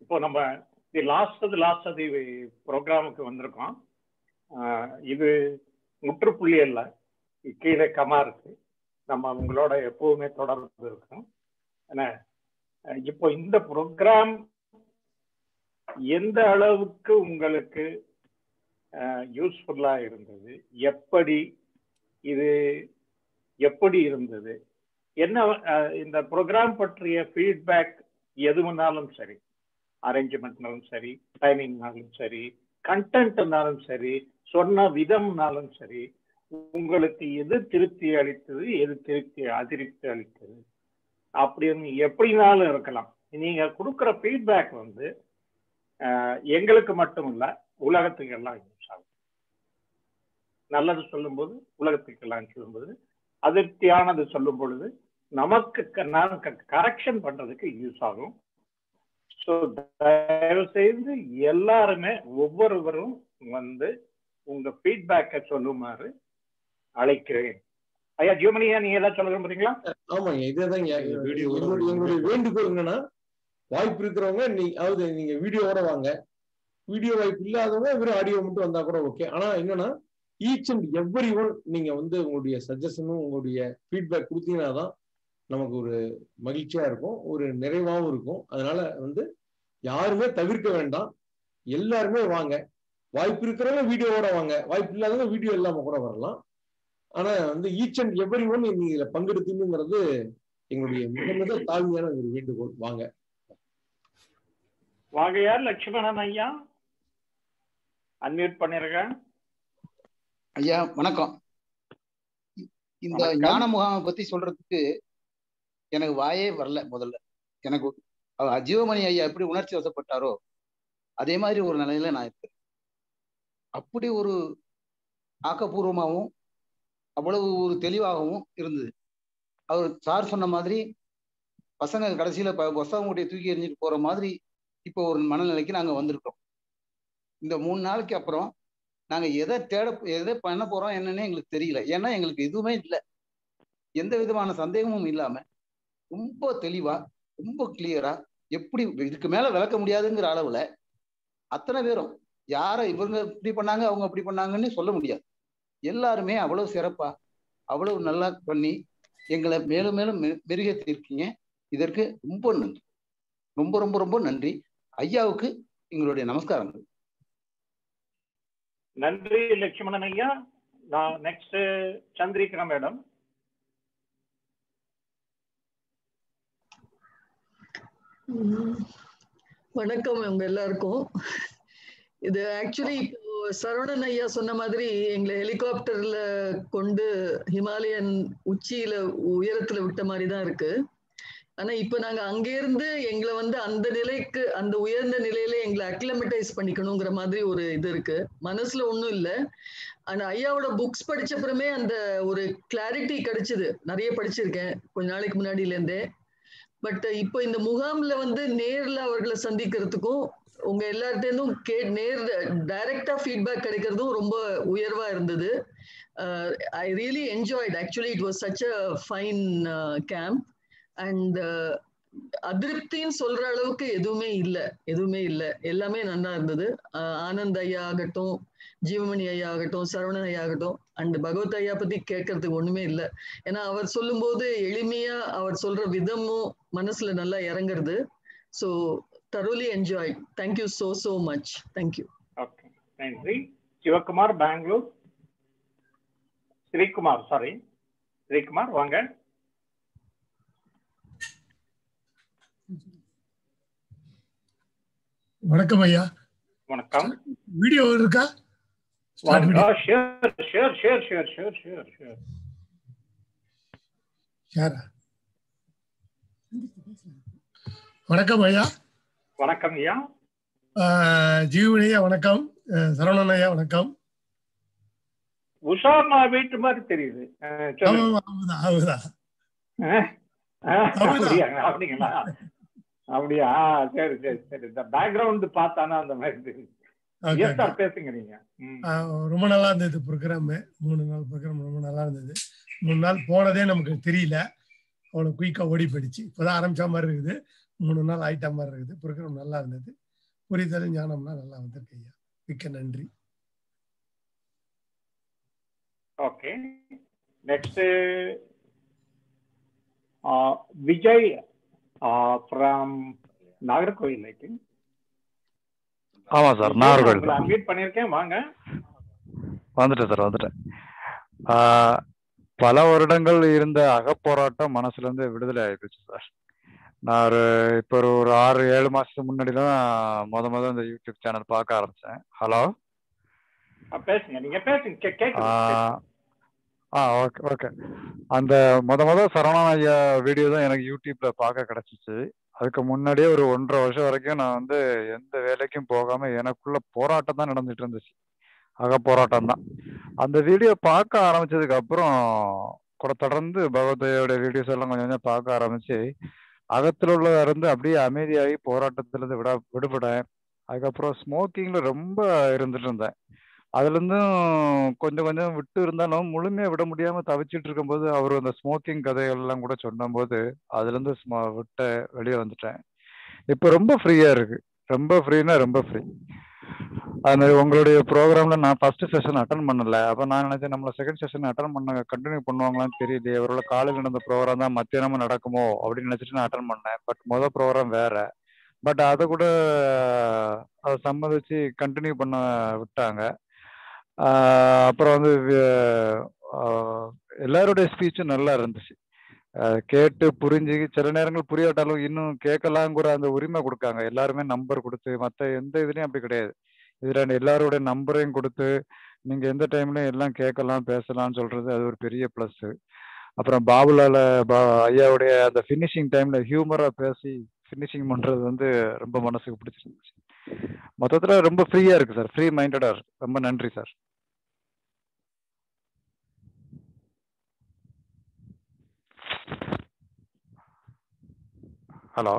இப்போ நம்ம the last அது லாஸ்ட் அது ப்ரோக்ராமுக்கு வந்திருக்கோம் ஆஹ் இது முற்றுப்புள்ளி அல்ல கீழே கமா இருக்கு நம்ம உங்களோட எப்பவுமே தொடர்பு இருக்கும் என்ன அஹ் இப்போ இந்த ப்ரோக்ராம் எந்த அளவுக்கு உங்களுக்கு யூஸ்ஃபுல்லா இருந்தது எப்படி இது எப்படி இருந்தது என்ன அஹ், இந்த ப்ரோக்ராம் பற்றிய ஃபீட்பேக் எதுவுனாலும் சரி அரேஞ்ச்மெண்ட்னாலும் சரி டைமிங்னாலும் சரி கண்டென்ட்னாலும் சரி சொன்ன விதம்னாலும் சரி உங்களுக்கு எது திருப்தி அளித்தது எது திருப்தி அதிருப்தி அளித்தது அப்படின்னு எப்படினாலும் இருக்கலாம் நீங்க கொடுக்குற ஃபீட்பேக் வந்து அஹ், எங்களுக்கு மட்டும் இல்ல உலகத்துக்கு எல்லாம் யூஸ் ஆகும் நல்லது சொல்லும்போது உலகத்துக்கு எல்லாம் சொல்லும்போது அதிருப்தியானது சொல்லும் பொழுது நமக்கு கரெக்ஷன் பண்றதுக்கு யூஸ் ஆகும் ஸோ தயவு செய்து எல்லாருமே ஒவ்வொருவரும் வந்து உங்க ஃபீட்பேக்கை சொல்லுமாறு அழைக்கிறேன் ஐயா ஜியோமணியா நீங்க ஏதாவது சொல்ல விரும்புறீங்களா ஆமாங்க இதேதான் வீடியோ எங்களுடைய எங்களுடைய வேண்டுகோள் என்னன்னா வாய்ப்பு இருக்கிறவங்க நீ அதாவது நீங்க வீடியோவோட வாங்க வீடியோ வாய்ப்பு இல்லாதவங்க வெறும் ஆடியோ மட்டும் வந்தா கூட ஓகே ஆனா என்னன்னா ஈச் அண்ட் எவ்ரி ஒன் நீங்க வந்து உங்களுடைய சஜஷனும் உங்களுடைய ஃபீட்பேக் கொடுத்தீங்கன்னா தான் நமக்கு ஒரு மகிழ்ச்சியா இருக்கும் ஒரு நிறைவாகவும் இருக்கும் அதனால வந்து யாருமே தவிர்க்க வேண்டாம் எல்லாருமே வாங்க வாய்ப்பு இருக்கிறவங்க வீடியோவோட வாங்க வாய்ப்பு இல்லாதவங்க வீடியோ இல்லாம கூட வரலாம் ஆனா வந்து ஈச் அண்ட் எவ்ரி ஒன் நீங்க இதுல பங்கெடுத்தீங்கிறது எங்களுடைய மிக மிக தாழ்மையான ஒரு வேண்டுகோள் வாங்க வாகையார் லட்சுமணன் ஐயா அன்மியூட் பண்ணிருக்கேன் ஐயா வணக்கம் இந்த வணக்கம். ஞான முகாமை பத்தி சொல்றதுக்கு எனக்கு வாயே வரல முதல்ல எனக்கு அவர் ஜீவமணி ஐயா எப்படி உணர்ச்சி வசப்பட்டாரோ அதே மாதிரி ஒரு நிலையில நான் இருக்கேன் அப்படி ஒரு ஆக்கப்பூர்வமாகவும் அவ்வளவு ஒரு தெளிவாகவும் இருந்தது அவர் சார் சொன்ன மாதிரி பசங்க கடைசியில ப- புஸ்தகம் கூட்டிய தூக்கி எறிஞ்சிட்டு போற மாதிரி இப்போ ஒரு மனநிலைக்கு நாங்க வந்திருக்கோம் இந்த மூணு நாளைக்கு அப்புறம் நாங்க எதை தேட எதை பண்ண போறோம் என்னன்னே எங்களுக்கு தெரியல ஏன்னா எங்களுக்கு எதுவுமே இல்லை எந்த விதமான சந்தேகமும் இல்லாம ரொம்ப தெளிவா ரொம்ப கிளியரா எப்படி இதுக்கு மேல விளக்க முடியாதுங்கிற அளவுல அத்தனை பேரும் யார இவங்க இப்படி பண்ணாங்க அவங்க அப்படி பண்ணாங்கன்னு சொல்ல முடியாது எல்லாருமே அவ்வளவு சிறப்பா அவ்வளவு நல்லா பண்ணி எங்களை மேலும் மேலும் மெ- மெருகேற்றிருக்கீங்க இதற்கு ரொம்ப நன்றி ரொம்ப ரொம்ப ரொம்ப நன்றி ஐயாவுக்கு எங்களுடைய நமஸ்காரங்கள் நன்றி லட்சுமணன் ஐயா நான் நெக்ஸ்ட் சந்திரிகா மேடம் ம். வணக்கம் உங்க எல்லாருக்கும் இது ஆக்சுவலி இப்போ சரவணன் ஐயா சொன்ன மாதிரி எங்களை ஹெலிகாப்டர்ல கொண்டு ஹிமாலயன் உச்சியில உயரத்துல விட்ட மாதிரி தான் இருக்கு ஆனா இப்ப நாங்க அங்கிருந்து எங்களை வந்து அந்த நிலைக்கு அந்த உயர்ந்த நிலையில எங்களை அக்லமெட்டைஸ் பண்ணிக்கணுங்கிற மாதிரி ஒரு இது இருக்கு மனசுல ஒண்ணும் இல்ல ஆனா ஐயாவோட புக்ஸ் படிச்ச அப்புறமே அந்த ஒரு கிளாரிட்டி கிடைச்சது நிறைய படிச்சிருக்கேன் கொஞ்ச நாளைக்கு முன்னாடில இருந்தே பட் இப்போ இந்த முகாம்ல வந்து நேர்ல அவர்களை சந்திக்கிறதுக்கும் உங்க எல்லார்ட்டேருந்தும் கே நேர் டைரக்டா ஃபீட்பேக் கிடைக்கிறதும் ரொம்ப உயர்வா இருந்தது I really enjoyed actually it was such a fine camp and அதிருப்தின்னு சொல்ற அளவுக்கு எதுவுமே இல்லை எதுவுமே இல்லை எல்லாமே நல்லா இருந்தது அஹ் ஆனந்த் ஐயா ஆகட்டும் ஜீவமணி ஐயா ஆகட்டும் சரவணன் ஐயா ஆகட்டும் அண்ட் பகவத் ஐயா பத்தி கேட்கறதுக்கு ஒண்ணுமே இல்லை ஏன்னா அவர் சொல்லும்போது எளிமையா அவர் சொல்ற விதமும் மனசுல நல்லா இறங்குறது so thoroughly enjoy thank you so so much thank you okay நன்றி சிவகுமார் பெங்களூர் ஸ்ரீகுமார் சாரி ஸ்ரீகுமார் வாங்க வணக்கம் ஐயா வணக்கம் வீடியோ இருக்கா Start வாங்க video. Share share share share share share share யாரா வணக்கம் ஐயா வணக்கம் ஐயா ஆஹ் ஜீவன் ஐயா வணக்கம் அஹ் சரவணன் ஐயா வணக்கம் உஷாமா வீட்டு மாதிரி தெரியுது அஹ் சொல்லுங்க. ஆமா, ஆமா, ஆமாதான், ஆமாதான். அஹ், அஹ், அப்படிதான். அப்படியா அப்படிங்களா அப்படியா சரி சரி சரி இந்த பேக்ரவுண்ட் பார்த்தானா அந்த மாதிரி தெரியுது Okay, எஸ் okay. சார் பேசுங்க நீங்க ம். ஆஹ் ரொம்ப நல்லா இருந்தது ப்ரோக்ராம் மூணு நாள் ப்ரோக்ராம் ரொம்ப நல்லா இருந்தது மூணு நாள் போனதே நமக்கு தெரியல அவ்வளோ குயிக்காக ஓடி போயிடுச்சு இப்போதான் ஆரம்பிச்ச மாதிரி இருக்குது மூணு நாள் ஆயிட்ட மாதிரி இருக்குது ப்ரோக்ராம் நல்லா இருந்தது புரிதல் ஞானம்னா நல்லா வந்திருக்கு ஐயா மிக்க நன்றி okay next Vijay from Nagercoil I think ஆமா சார் நாகர்கோவில் அன்மியூட் பண்ணிருக்கேன் வாங்க வந்துட்டேன் சார் வந்துட்டேன் ஆஹ் பல வருடங்கள் இருந்த அகப்போராட்டம் மனசுல இருந்து விடுதலை ஆயிடுச்சு சார் நான் ஒரு இப்போ ஒரு ஒரு ஆறு ஏழு மாசத்துக்கு முன்னாடி தான் முத முத இந்த யூடியூப் சேனல் பார்க்க ஆரம்பிச்சேன் ஹலோ ஆ, பேசுங்க நீங்க பேசுங்க கே- கேக்குது ஆஹ் ஆ ஓகே ஓகே அந்த முத முத சரவணன் ஐயா வீடியோ தான் எனக்கு யூடியூப்ல பார்க்க கிடைச்சிச்சு அதுக்கு முன்னாடியே ஒரு ஒன்றரை வருஷம் வரைக்கும் நான் வந்து எந்த வேலைக்கும் போகாம எனக்குள்ள போராட்டம் தான் நடந்துட்டு இருந்துச்சு அக போராட்டம் தான் அந்த வீடியோ பார்க்க ஆரம்பிச்சதுக்கு அப்புறம் கூட தொடர்ந்து பகவதையோட வீடியோஸ் எல்லாம் கொஞ்சம் கொஞ்சம் பார்க்க ஆரம்பிச்சு அகத்துல உள்ள இருந்து அப்படியே அமைதியாகி போராட்டத்துல இருந்து விட விடுபட்டேன் அதுக்கப்புறம் ஸ்மோக்கிங்ல ரொம்ப இருந்துட்டு இருந்தேன் அதுல இருந்தும் கொஞ்சம் கொஞ்சம் விட்டு இருந்தாலும் முழுமையா விட முடியாம தவிச்சிட்டு இருக்கும்போது அவர் அந்த ஸ்மோக்கிங் கதைகள் எல்லாம் கூட சொன்னபோது அதுல இருந்து ஸ்ம- விட்ட வெளியே வந்துட்டேன் இப்போ ரொம்ப ஃப்ரீயா இருக்கு ரொம்ப ஃப்ரீனா ரொம்ப ஃப்ரீ அந்த உங்களுடைய ப்ரோக்ராம்ல நான் ஃபர்ஸ்ட் செஷன் அட்டன் பண்ணல அப்ப நான் நினைச்சேன் நம்மள செகண்ட் செஷன் அட்டன் பண்ண கண்டினியூ பண்ணுவாங்களான்னு தெரியலையே ஒருவேளை காலையில் நடந்த ப்ரோக்ராம் தான் மத்தியானமும் நடக்குமோ அப்படின்னு நினைச்சிட்டு நான் அட்டன் பண்ணேன் பட் மொதல் ப்ரோக்ராம் வேற பட் அதை கூட அதை சம்மதிச்சு கண்டினியூ பண்ண விட்டாங்க ஆஹ் அப்புறம் வந்து வி- ஆஹ் எல்லாருடைய ஸ்பீச்சும் நல்லா இருந்துச்சு ஆஹ் கேட்டு புரிஞ்சு சில நேரங்கள் புரியாட்டாலும் இன்னும் கேட்கலாங்கிற அந்த உரிமை கொடுக்காங்க எல்லாருமே நம்பர் கொடுத்து மற்ற எந்த இதுலயும் அப்படி கிடையாது இதுல எல்லாரோட நம்பரையும் கொடுத்து நீங்க எந்த டைம்லயும் எல்லாம் கேட்கலாம் பேசலாம்னு சொல்றது அது ஒரு பெரிய ப்ளஸ் அப்புறம் பாபுலால பா ஐயாவுடைய அந்த ஃபினிஷிங் டைம்ல ஹியூமரா பேசி ஃபினிஷிங் பண்றது வந்து ரொம்ப மனசுக்கு பிடிச்சிருந்துச்சு மொத்தத்துல ரொம்ப ஃப்ரீயா இருக்கு சார் ஃப்ரீ மைண்டடா இருக்கு ரொம்ப நன்றி சார் ஹலோ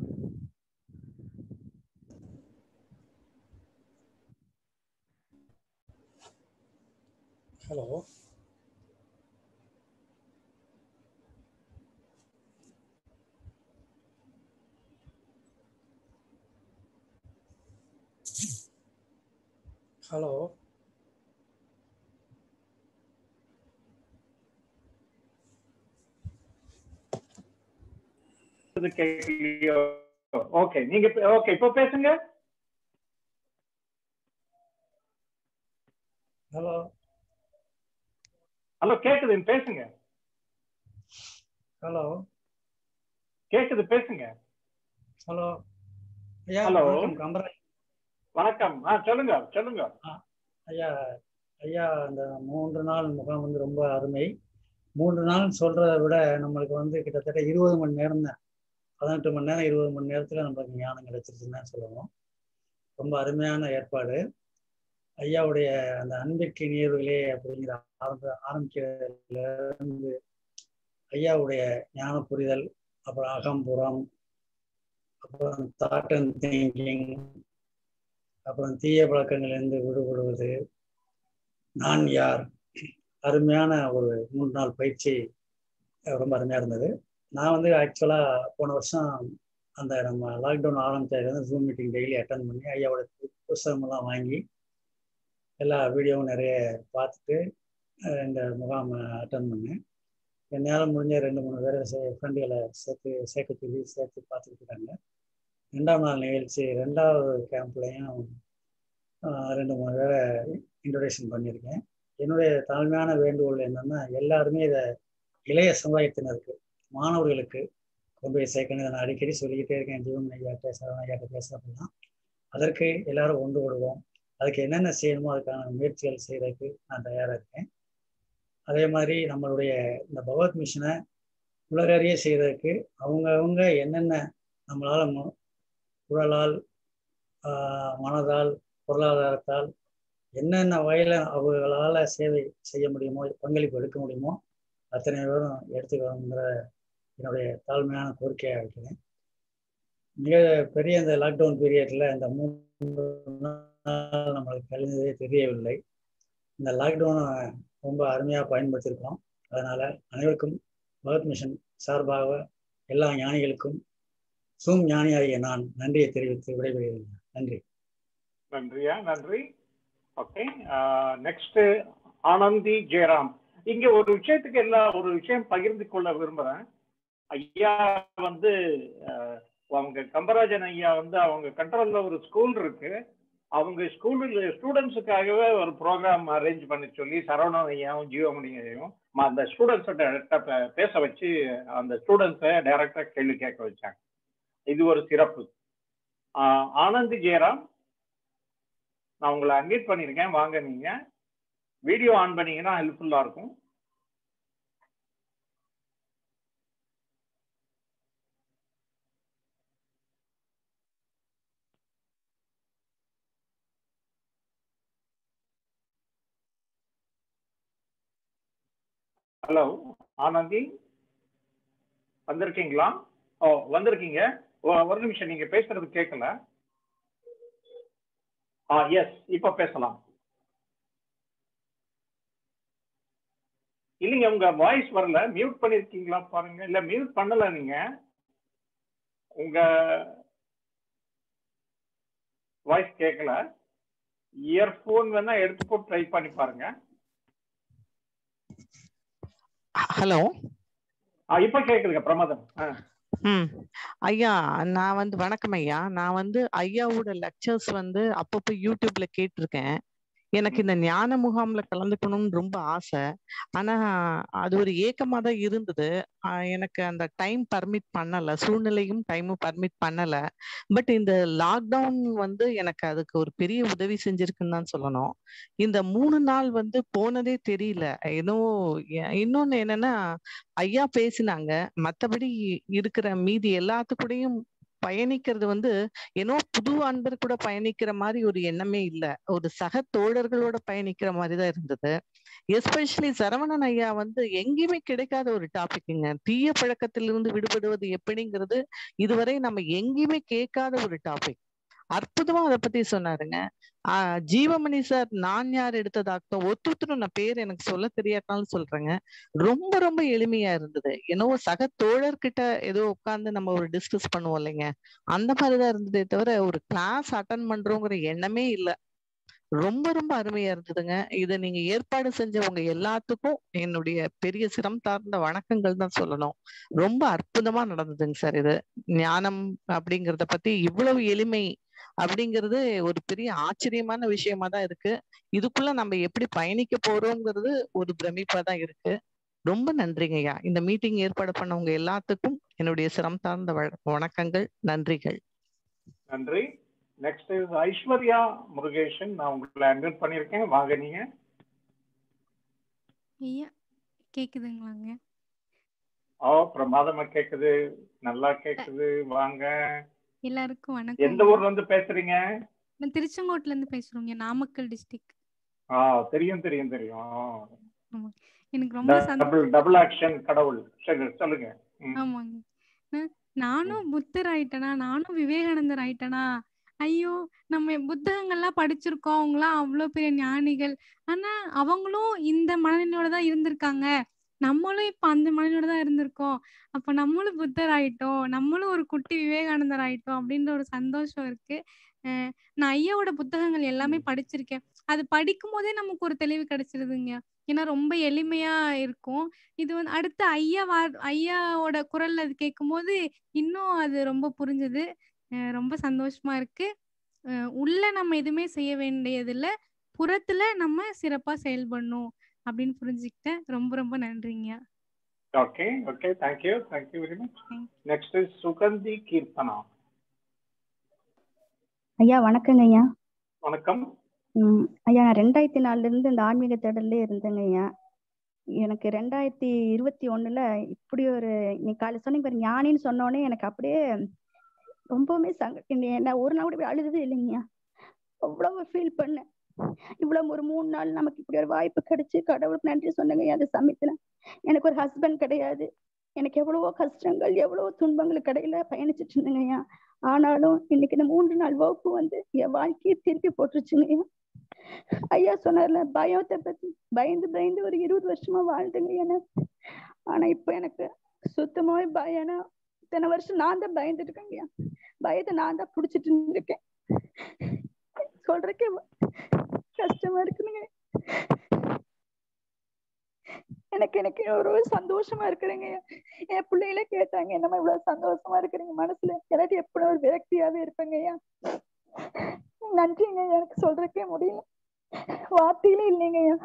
ஹலோ ஹலோ இது கேட்கலையோ ஓகே நீங்க ஓகே இப்போ பேசுங்க ஹலோ ஹலோ கேக்குது பேசுங்க ஹலோ கேக்குது பேசுங்க ஹலோ ஐயா Hello. வணக்கம் கம்பரன் வணக்கம் ஆ சொல்லுங்க சொல்லுங்க ஐயா ஐயா அந்த மூன்று நாள் முகாம் வந்து ரொம்ப அருமை மூன்று நாள் சொல்றதை விட நம்மளுக்கு வந்து கிட்டத்தட்ட இருபது மணி நேரம் தான் பதினெட்டு மணி நேரம் இருபது மணி நேரத்துல நம்மளுக்கு ஞானம் கிடைச்சிருச்சுன்னு தான் சொல்லணும் ரொம்ப அருமையான ஏற்பாடு ஐயாவுடைய அந்த அன்பிற்கு நீர்வுகளே அப்படிங்கிற ஆரம்ப ஆரம்பிக்கிறதுல இருந்து ஐயாவுடைய ஞான புரிதல் அப்புறம் அகம்புறம் அப்புறம் தாட் அண்ட் திங்கிங் அப்புறம் தீய பழக்கங்களிலிருந்து விடுபடுவது நான் யார் அருமையான ஒரு மூன்று நாள் பயிற்சி அஹ் ரொம்ப அருமையாக இருந்தது நான் வந்து ஆக்சுவலாக போன வருஷம் அந்த நம்ம லாக்டவுன் ஆரம்பிச்சதுலேருந்து ஜூம் மீட்டிங் டெய்லி அட்டன் பண்ணி ஐயாவோட பு- புஸ்தகமெல்லாம் வாங்கி எல்லா வீடியோவும் நிறைய பார்த்துட்டு அஹ் இந்த முகாம் அட்டன் பண்ணேன் என்னால் முடிஞ்ச ரெண்டு மூணு பேரை ஃப்ரெண்டுகளை சேர்த்து சேர்க்க சொல்லி சேர்த்து பார்த்துட்டு இருக்காங்க ரெண்டாம் நாள் நிகழ்ச்சி ரெண்டாவது கேம்ப்லையும் ரெண்டு மூணு பேரை இன்ட்ரொடக்ஷன் பண்ணியிருக்கேன் என்னுடைய தாழ்மையான வேண்டுகோள் என்னன்னா எல்லாருமே இதை இளைய சமுதாயத்தினருக்கு மாணவர்களுக்கு கொண்டு போய் சேர்க்கணும் இதை நான் அடிக்கடி சொல்லிக்கிட்டே இருக்கேன் ஜீவன் ஐயாட்ட சரவண ஐயாட்ட பேசுறப்பெல்லாம் அதற்கு எல்லாரும் ஒன்று விடுவோம் அதுக்கு என்னென்ன செய்யணுமோ அதுக்கான முயற்சிகள் செய்யறதுக்கு நான் தயாராக இருக்கேன் அதே மாதிரி நம்மளுடைய இந்த பகவத் மிஷனை உலகறிய செய்யறதுக்கு அவங்கவுங்க என்னென்ன நம்மளால மு- உடலால் ஆஹ் மனதால் பொருளாதாரத்தால் என்னென்ன வகையில் அவங்களால சேவை செய்ய முடியுமோ பங்களிப்பு எடுக்க முடியுமோ அத்தனை பேரும் எடுத்துக்கணுங்கிற என்னுடைய தாழ்மையான கோரிக்கையாக வைக்கிறேன் மிக பெரிய இந்த லாக்டவுன் பீரியட்ல இந்த மூன்று நாள் நம்மளுக்கு கழிந்ததே தெரியவில்லை இந்த லாக்டவுனை ரொம்ப அருமையாக பயன்படுத்தியிருக்கோம் அதனால அனைவருக்கும் பகத் மிஷன் சார்பாக எல்லா ஞானிகளுக்கும் சூம் ஞானியாகிய நான் நன்றியை தெரிவித்து விடைபெறுகிறேன் நன்றி நன்றியா நன்றி ஓகே நெக்ஸ்ட் ஆனந்தி ஜெயராம் இங்க ஒரு விஷயத்துக்கு எல்லாம் ஒரு விஷயம் பகிர்ந்து கொள்ள விரும்புறேன் ஐயா வந்து அஹ், அவங்க கம்பராஜன் ஐயா வந்து அவங்க கண்ட்ரோல்ல ஒரு ஸ்கூல் இருக்கு அவங்க ஸ்கூலில் ஸ்டூடெண்ட்ஸுக்காகவே ஒரு ப்ரோக்ராம் அரேஞ்ச் பண்ணி சொல்லி சரவணன் ஐயாவும் ஜீவமணி ஐயாவும் ம- அந்த ஸ்டூடெண்ட்ஸை டைரக்டா பேச வச்சு அந்த ஸ்டூடெண்ட்ஸை டைரக்டா கேள்வி கேட்க வச்சாங்க இது ஒரு சிறப்பு ஆஹ் ஆனந்த் ஜெயராம் நான் உங்களை அன்வைட் பண்ணியிருக்கேன் வாங்க நீங்க வீடியோ ஆன் பண்ணீங்கன்னா ஹெல்ப்ஃபுல்லா இருக்கும் ஹலோ ஆனந்தி வந்திருக்கீங்களா ஓ வந்திருக்கீங்க ஓ, ஒரு நிமிஷம் நீங்க பேசுறது கேட்கல ஆ எஸ் இப்ப பேசலாம் இல்லைங்க உங்க வாய்ஸ் வரல மியூட் பண்ணிருக்கீங்களா பாருங்க இல்ல மியூட் பண்ணல நீங்க உங்க வாய்ஸ் கேட்கல இயர்போன் வேணா எடுத்து போட்டு ட்ரை பண்ணி பாருங்க ஹலோ ஆ, இப்ப கேக்குதுங்க பிரமாதம் ஆ, ம் ஐயா நான் வந்து வணக்கம் ஐயா நான் வந்து ஐயாவோட லெக்சர்ஸ் வந்து அப்பப்போ யூடியூப்ல கேட்டிருக்கேன் எனக்கு இந்த ஞான முகாம்ல கலந்துக்கணும்னு ரொம்ப ஆசை ஆனா அது ஒரு ஏக்கமா தான் இருந்தது ஆஹ் எனக்கு அந்த டைம் பர்மிட் பண்ணல சூழ்நிலையும் டைமும் பர்மிட் பண்ணல பட் இந்த லாக்டவுன் வந்து எனக்கு அதுக்கு ஒரு பெரிய உதவி செஞ்சிருக்குன்னு தான் சொல்லணும் இந்த மூணு நாள் வந்து போனதே தெரியல ஏதோ எ- இன்னொன்னு என்னன்னா ஐயா பேசினாங்க மத்தபடி இருக்கிற மீதி எல்லாத்துக்கூடயும் பயணிக்கிறது வந்து ஏனோ புது அன்பர் கூட பயணிக்கிற மாதிரி ஒரு எண்ணமே இல்ல ஒரு சக தோழர்களோட பயணிக்கிற மாதிரி தான் இருந்தது எஸ்பெஷலி சரவணன் ஐயா வந்து எங்கேயுமே கிடைக்காத ஒரு டாபிக்ங்க தீய பழக்கத்திலிருந்து விடுபடுவது எப்படிங்கிறது இதுவரை நம்ம எங்கேயுமே கேட்காத ஒரு டாபிக் அற்புதமா அதை பத்தி சொன்னாருங்க ஆஹ் ஜீவமணி சார் நான் யார் எடுத்ததாகட்டும் ஒத்துத்தரும் நான் பேர் எனக்கு சொல்ல தெரியாட்டாலும் சொல்றேங்க ரொம்ப ரொம்ப எளிமையா இருந்தது என்னவோ சக தோழர்கிட்ட ஏதோ உட்கார்ந்து நம்ம ஒரு டிஸ்கஸ் பண்ணுவோம் இல்லைங்க அந்த மாதிரிதான் இருந்ததே தவிர ஒரு கிளாஸ் அட்டன் பண்றோங்கிற எண்ணமே இல்ல ரொம்ப ரொம்ப அருமையா இருந்ததுங்க இதை நீங்க ஏற்பாடு செஞ்சவங்க எல்லாத்துக்கும் என்னுடைய பெரிய சிரம் தார்ந்த வணக்கங்கள் தான் சொல்லணும் ரொம்ப அற்புதமா நடந்ததுங்க சார் இது ஞானம் அப்படிங்கறத பத்தி இவ்வளவு எளிமை அப்படிங்கிறது ஒரு பெரிய ஆச்சரியமான விஷயமா தான் இருக்கு இதுக்குள்ள நம்ம எப்படி பயணிக்க போறோங்கிறது ஒரு பிரமிப்பா தான் இருக்கு ரொம்ப நன்றிங்க ஐயா இந்த மீட்டிங் ஏற்பாடு பண்ணவங்க எல்லாத்துக்கும் என்னுடைய சிரம் தார்ந்த வ- வணக்கங்கள் நன்றிகள் நன்றி நெக்ஸ்ட் இஸ் ஐஸ்வர்யா முருகேஷன் நான் உங்களை அன்வைட் பண்ணியிருக்கேன் வாங்க நீங்க ஐயா கேக்குதுங்களாங்க ஓ பிரமாதமா கேக்குது நல்லா கேக்குது வாங்க எல்லாருக்கும் எந்த வணக்கம் ஊர்ல இருந்து பேசுறீங்க நான் திருச்செங்கோட்டுல இருந்து பேசுறோங்க நாமக்கல் டிஸ்ட்ரிக்ட் ஆ தெரியும் தெரியும் தெரியும் ஆமா எனக்கு ரொம்ப சந்தோஷம் டபுள் டபுள் ஆக்ஷன் கடவுள் சரி சொல்லுங்க ம். ஆமாங்க நா- நானும் புத்தர் ஆயிட்டனா நானும் விவேகானந்தர் ஆயிட்டனா ஐயோ நம்ம புத்தகங்கள்லாம் படிச்சிருக்கோம் அவங்களாம் அவ்வளோ பெரிய ஞானிகள் ஆனா அவங்களும் இந்த மனநிலையோட தான் இருந்திருக்காங்க நம்மளும் இப்ப அந்த மனநிலையோட தான் இருந்திருக்கோம் அப்ப நம்மளும் புத்தர் ஆயிட்டோம் நம்மளும் ஒரு குட்டி விவேகானந்தர் ஆயிட்டோம் அப்படின்ற ஒரு சந்தோஷம் இருக்கு அஹ் நான் ஐயாவோட புத்தகங்கள் எல்லாமே படிச்சிருக்கேன் அது படிக்கும் போதே நமக்கு ஒரு தெளிவு கிடைச்சிருதுங்க ஏன்னா ரொம்ப எளிமையா இருக்கும் இது வந்து அடுத்து ஐயா வா ஐயாவோட குரல்ல அது கேட்கும்போது இன்னும் அது ரொம்ப புரிஞ்சுது அஹ் ரொம்ப சந்தோஷமா இருக்கு அஹ் உள்ள நம்ம எதுவுமே செய்ய வேண்டியதில்ல புறத்துல நம்ம சிறப்பா செயல்படணும் அப்படின்னு புரிஞ்சுக்கிட்டேன் ரொம்ப ரொம்ப நன்றிங்க okay okay thank you thank you very much next is Suganthi Keerthana ஐயா வணக்கங்க ஐயா வணக்கம் ம், ஐயா நான் ரெண்டாயிரத்தி நாலுல இருந்து இந்த ஆன்மீக தேடல்லே இருந்தேங்க ஐயா எனக்கு ரெண்டாயிரத்தி இருபத்தி ஒண்ணுல இப்படி ஒரு நீ காலை சொன்னீங்க பாரு ஞானின்னு சொன்னோடனே எனக்கு அப்படியே ரொம்பவுமே சங்க என்ன- நான் ஒரு நாள் கூட போய் அழுததே இல்லைங்கய்யா அவ்வளவு ஃபீல் பண்ணேன் இவ்வளவு ஒரு மூணு நாள் நமக்கு இப்படி ஒரு வாய்ப்பு கிடைச்சு கடவுளுக்கு நன்றி சொன்னங்க அந்த சமயத்துல எனக்கு ஒரு ஹஸ்பண்ட் கிடையாது எனக்கு எவ்வளவோ கஷ்டங்கள் எவ்வளவோ துன்பங்களுக்கு இடையில பயணிச்சுட்டு இருந்தேங்கய்யா ஆனாலும் இன்னைக்கு இந்த மூன்று நாள் வகுப்பு வந்து என் வாழ்க்கையை திருப்பி போட்டுருச்சுங்கய்யா ஐயா சொன்னார்ல பயத்தை பத்தி பயந்து பயந்து ஒரு இருபது வருஷமா வாழ்ந்துங்க எனக்கு ஆனா இப்ப எனக்கு சுத்தமாவே பயம்னா இத்தனை வருஷம் நான் தான் பயந்துட்டு இருக்கேங்கய்யா பயத்தை நான் தான் புடிச்சிட்டு இருந்திருக்கேன் சொல்றதுக்கே கஷ்டமா இருக்குதுங்க எனக்கு எனக்கு ஒரு சந்தோஷமா இருக்கிறேங்க என் பிள்ளைகளே கேட்டாங்க என்னம்மா இவ்வளவு சந்தோஷமா இருக்கிறீங்க மனசுல எனக்கு எப்படி ஒரு விரக்தியாவே இருப்பேங்க ஐயா நன்றிங்க ஐயா, எனக்கு சொல்றதுக்கே முடியல வார்த்தையிலே இல்லைங்க ஐயா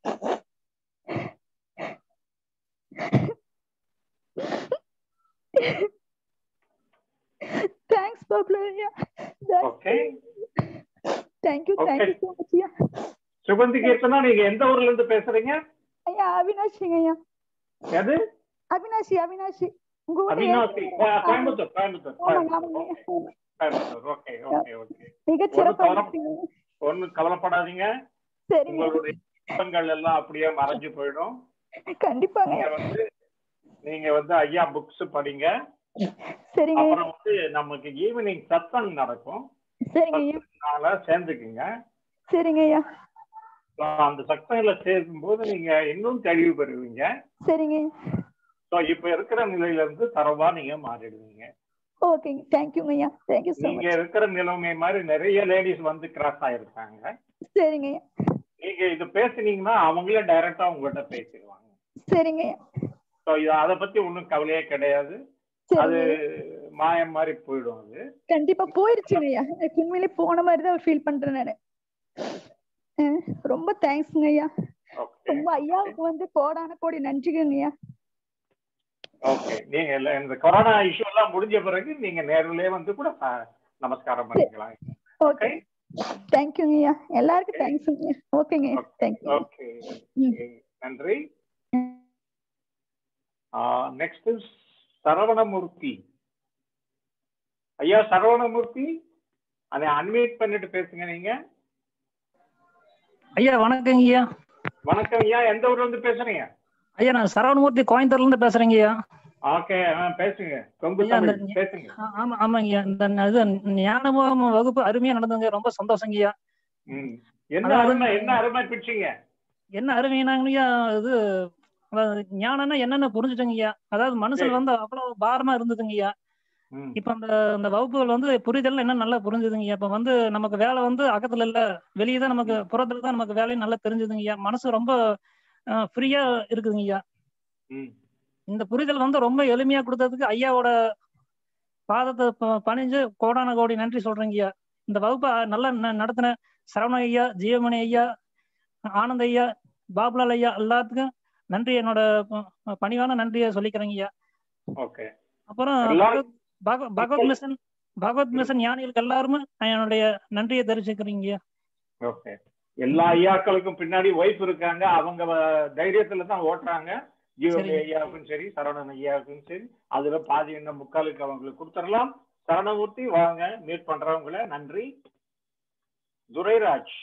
தேங்க்ஸ் பாப்லு ஐயா okay thank you Okay. Thank you so much ஐயா சுகந்தி கீர்த்தனா நீங்க எந்த ஊர்ல இருந்து பேசுறீங்க ஐயா அவினாஷிங்க ஐயா எது அவினாஷி அவினாஷி உங்க ஊரு அவினாசி ஏன்? கோ- கோயம்புத்தூர் கோயம்புத்தூர் ஆமாங்க, கோயம்புத்தூர் ஆமாங்க. கோயம்புத்தூர் ஓகே ஓகே ஓகே மிகச் ஒண்ணும் சிறப்பா கவலை இருக்கீங்க ஒண்ணும் கவலைப்படாதீங்க சரிங்க உங்களுடைய துன்பங்கள் எல்லாம் அப்படியே மறைஞ்சு போயிடும் கண்டிப்பாங்க நீங்க வந்து நீங்க வந்து ஐயா புக்ஸ் படிங்க சரிங்க அப்புறம் வந்து நமக்கு ஈவினிங் சத்தம் நடக்கும் சரிங்க ஐயா அதனால சேர்ந்துக்குங்க சரிங்க ஐயா அந்த சக்தங்களை சேர்க்கும்போது நீங்க இன்னும் தெளிவு பெறுவீங்க சரிங்க ஸோ இப்ப இருக்கிற நிலையில இருந்து தரவா நீங்க மாறிடுவீங்க ஓகேங்க தேங்க்யூங்க ஐயா தேங்க்யூ ஸோ நீங்க மச் இருக்கிற நிலைமை மாதிரி நிறைய லேடிஸ் வந்து கிராஸ் ஆயிருக்காங்க சரிங்க ஐயா நீங்க இது பேசுனீங்கன்னா அவங்களே டைரக்டா உங்கள்கிட்ட பேசிடுவாங்க சரிங்க ஐயா ஸோ இது அதை பத்தி ஒன்றும் கவலையே கிடையாது அது சரிங்க மாயம் மாதிரி போயிடும் அது கண்டிப்பா போயிருச்சுங்க ஐயா எனக்கு உண்மையிலே போன மாதிரி தான் ஃபீல் பண்றேன் நானு அஹ் ரொம்ப தேங்க்ஸ்ங்க ஐயா ஓகே ரொம்ப ஐயாவுக்கு வந்து கோடான கோடி நன்றிங்க ஐயா ஓகே நீங்க இல்ல இந்த கொரோனா இஷ்யூ எல்லாம் முடிஞ்ச பிறகு நீங்க நேரிலே வந்து கூட அஹ், நமஸ்காரம் பண்ணிக்கலாம் ஓகே தேங்க்யூங்க ஐயா எல்லாருக்கும் தேங்க்ஸுங்க ஐயா ஓகேங்க ஐயா தேங்க்யூ ஓகே நன்றி நெக்ஸ்ட் சரவணமூர்த்தி ஐயா சரவணமூர்த்தி அதை அன்மியூட் பண்ணிட்டு பேசுங்க நீங்க ஐயா வணக்கங்க ஐயா வணக்கம் ஐயா எந்த ஊர்ல இருந்து பேசுறீங்க ஐயா நான் சரவணமூர்த்தி கோயம்புத்தூர்ல இருந்து பேசுறேங்க ஐயா ஓகே பேசுங்க கொங்கு ஐயா அந்த தமிழ் பேசுங்க ஆ- ஆமா ஆமாங்க ஐயா இந்த இது ஞானமுகம் வகுப்பு அருமையா நடந்ததுங்க ரொம்ப சந்தோஷங்க ஐயா ம். என்ன அதாவது- அருமை என்ன அருமை பிடிச்சீங்க என்ன அருமையானாங்க ஐயா இது அதாவது ஞானம்னா என்னன்னு புரிஞ்சுட்டேங்க ஐயா அதாவது மனசுல சரி. வந்து அவ்வளவு பாரமா இருந்ததுங்க ஐயா ம். இப்ப அந்த அந்த வகுப்புகள் வந்து புரிதல் என்ன நல்லா புரிஞ்சுதுங்க ஐயா இப்ப வந்து நமக்கு வேலை வந்து அகத்துல இல்ல வெளியே தான் நமக்கு புறத்துல தான் நமக்கு வேலையும் நல்லா தெரிஞ்சுதுங்க ஐயா மனசு ரொம்ப ஃப்ரீயா இருக்குதுங்க ஐயா ம். இந்த புரிதல் வந்து ரொம்ப எளிமையா கொடுத்ததுக்கு ஐயாவோட பாதத்தை ப- பணிஞ்சு கோடான கோடி நன்றி சொல்றேங்க ஐயா இந்த வகுப்பை நல்லா ந- நடத்தின சரவண ஐயா ஜீவமணி ஐயா ஆனந்த் ஐயா பாபுலால் ஐயா எல்லாத்துக்கும் நன்றி என்னோட ப- பணிவான நன்றியை சொல்லிக்கிறேங்க ஐயா ஓகே அப்புறம் எல்லாரும் பகவத் பகவத் மிஷன் பகவத் மிஷன் ஞானிகளுக்கு எல்லாருமே நான் என்னுடைய நன்றியை தெரிவிச்சுக்கிறீங்க ஐயா ஓகே எல்லா ஐயாக்களுக்கும் பின்னாடி ஒய்ஃப் இருக்காங்க அவங்க வ- தைரியத்துல தான் ஓட்டுறாங்க ஜீவபி சரிங்க. ஐயாவுக்கும் சரி சரவணன் ஐயாவுக்கும் சரி அதுல பாதி என்ன முக்காலுக்கு அவங்களுக்கு கொடுத்துடலாம் சரணமூர்த்தி வாங்க மீட் பண்றவங்கள நன்றி துரைராஜ்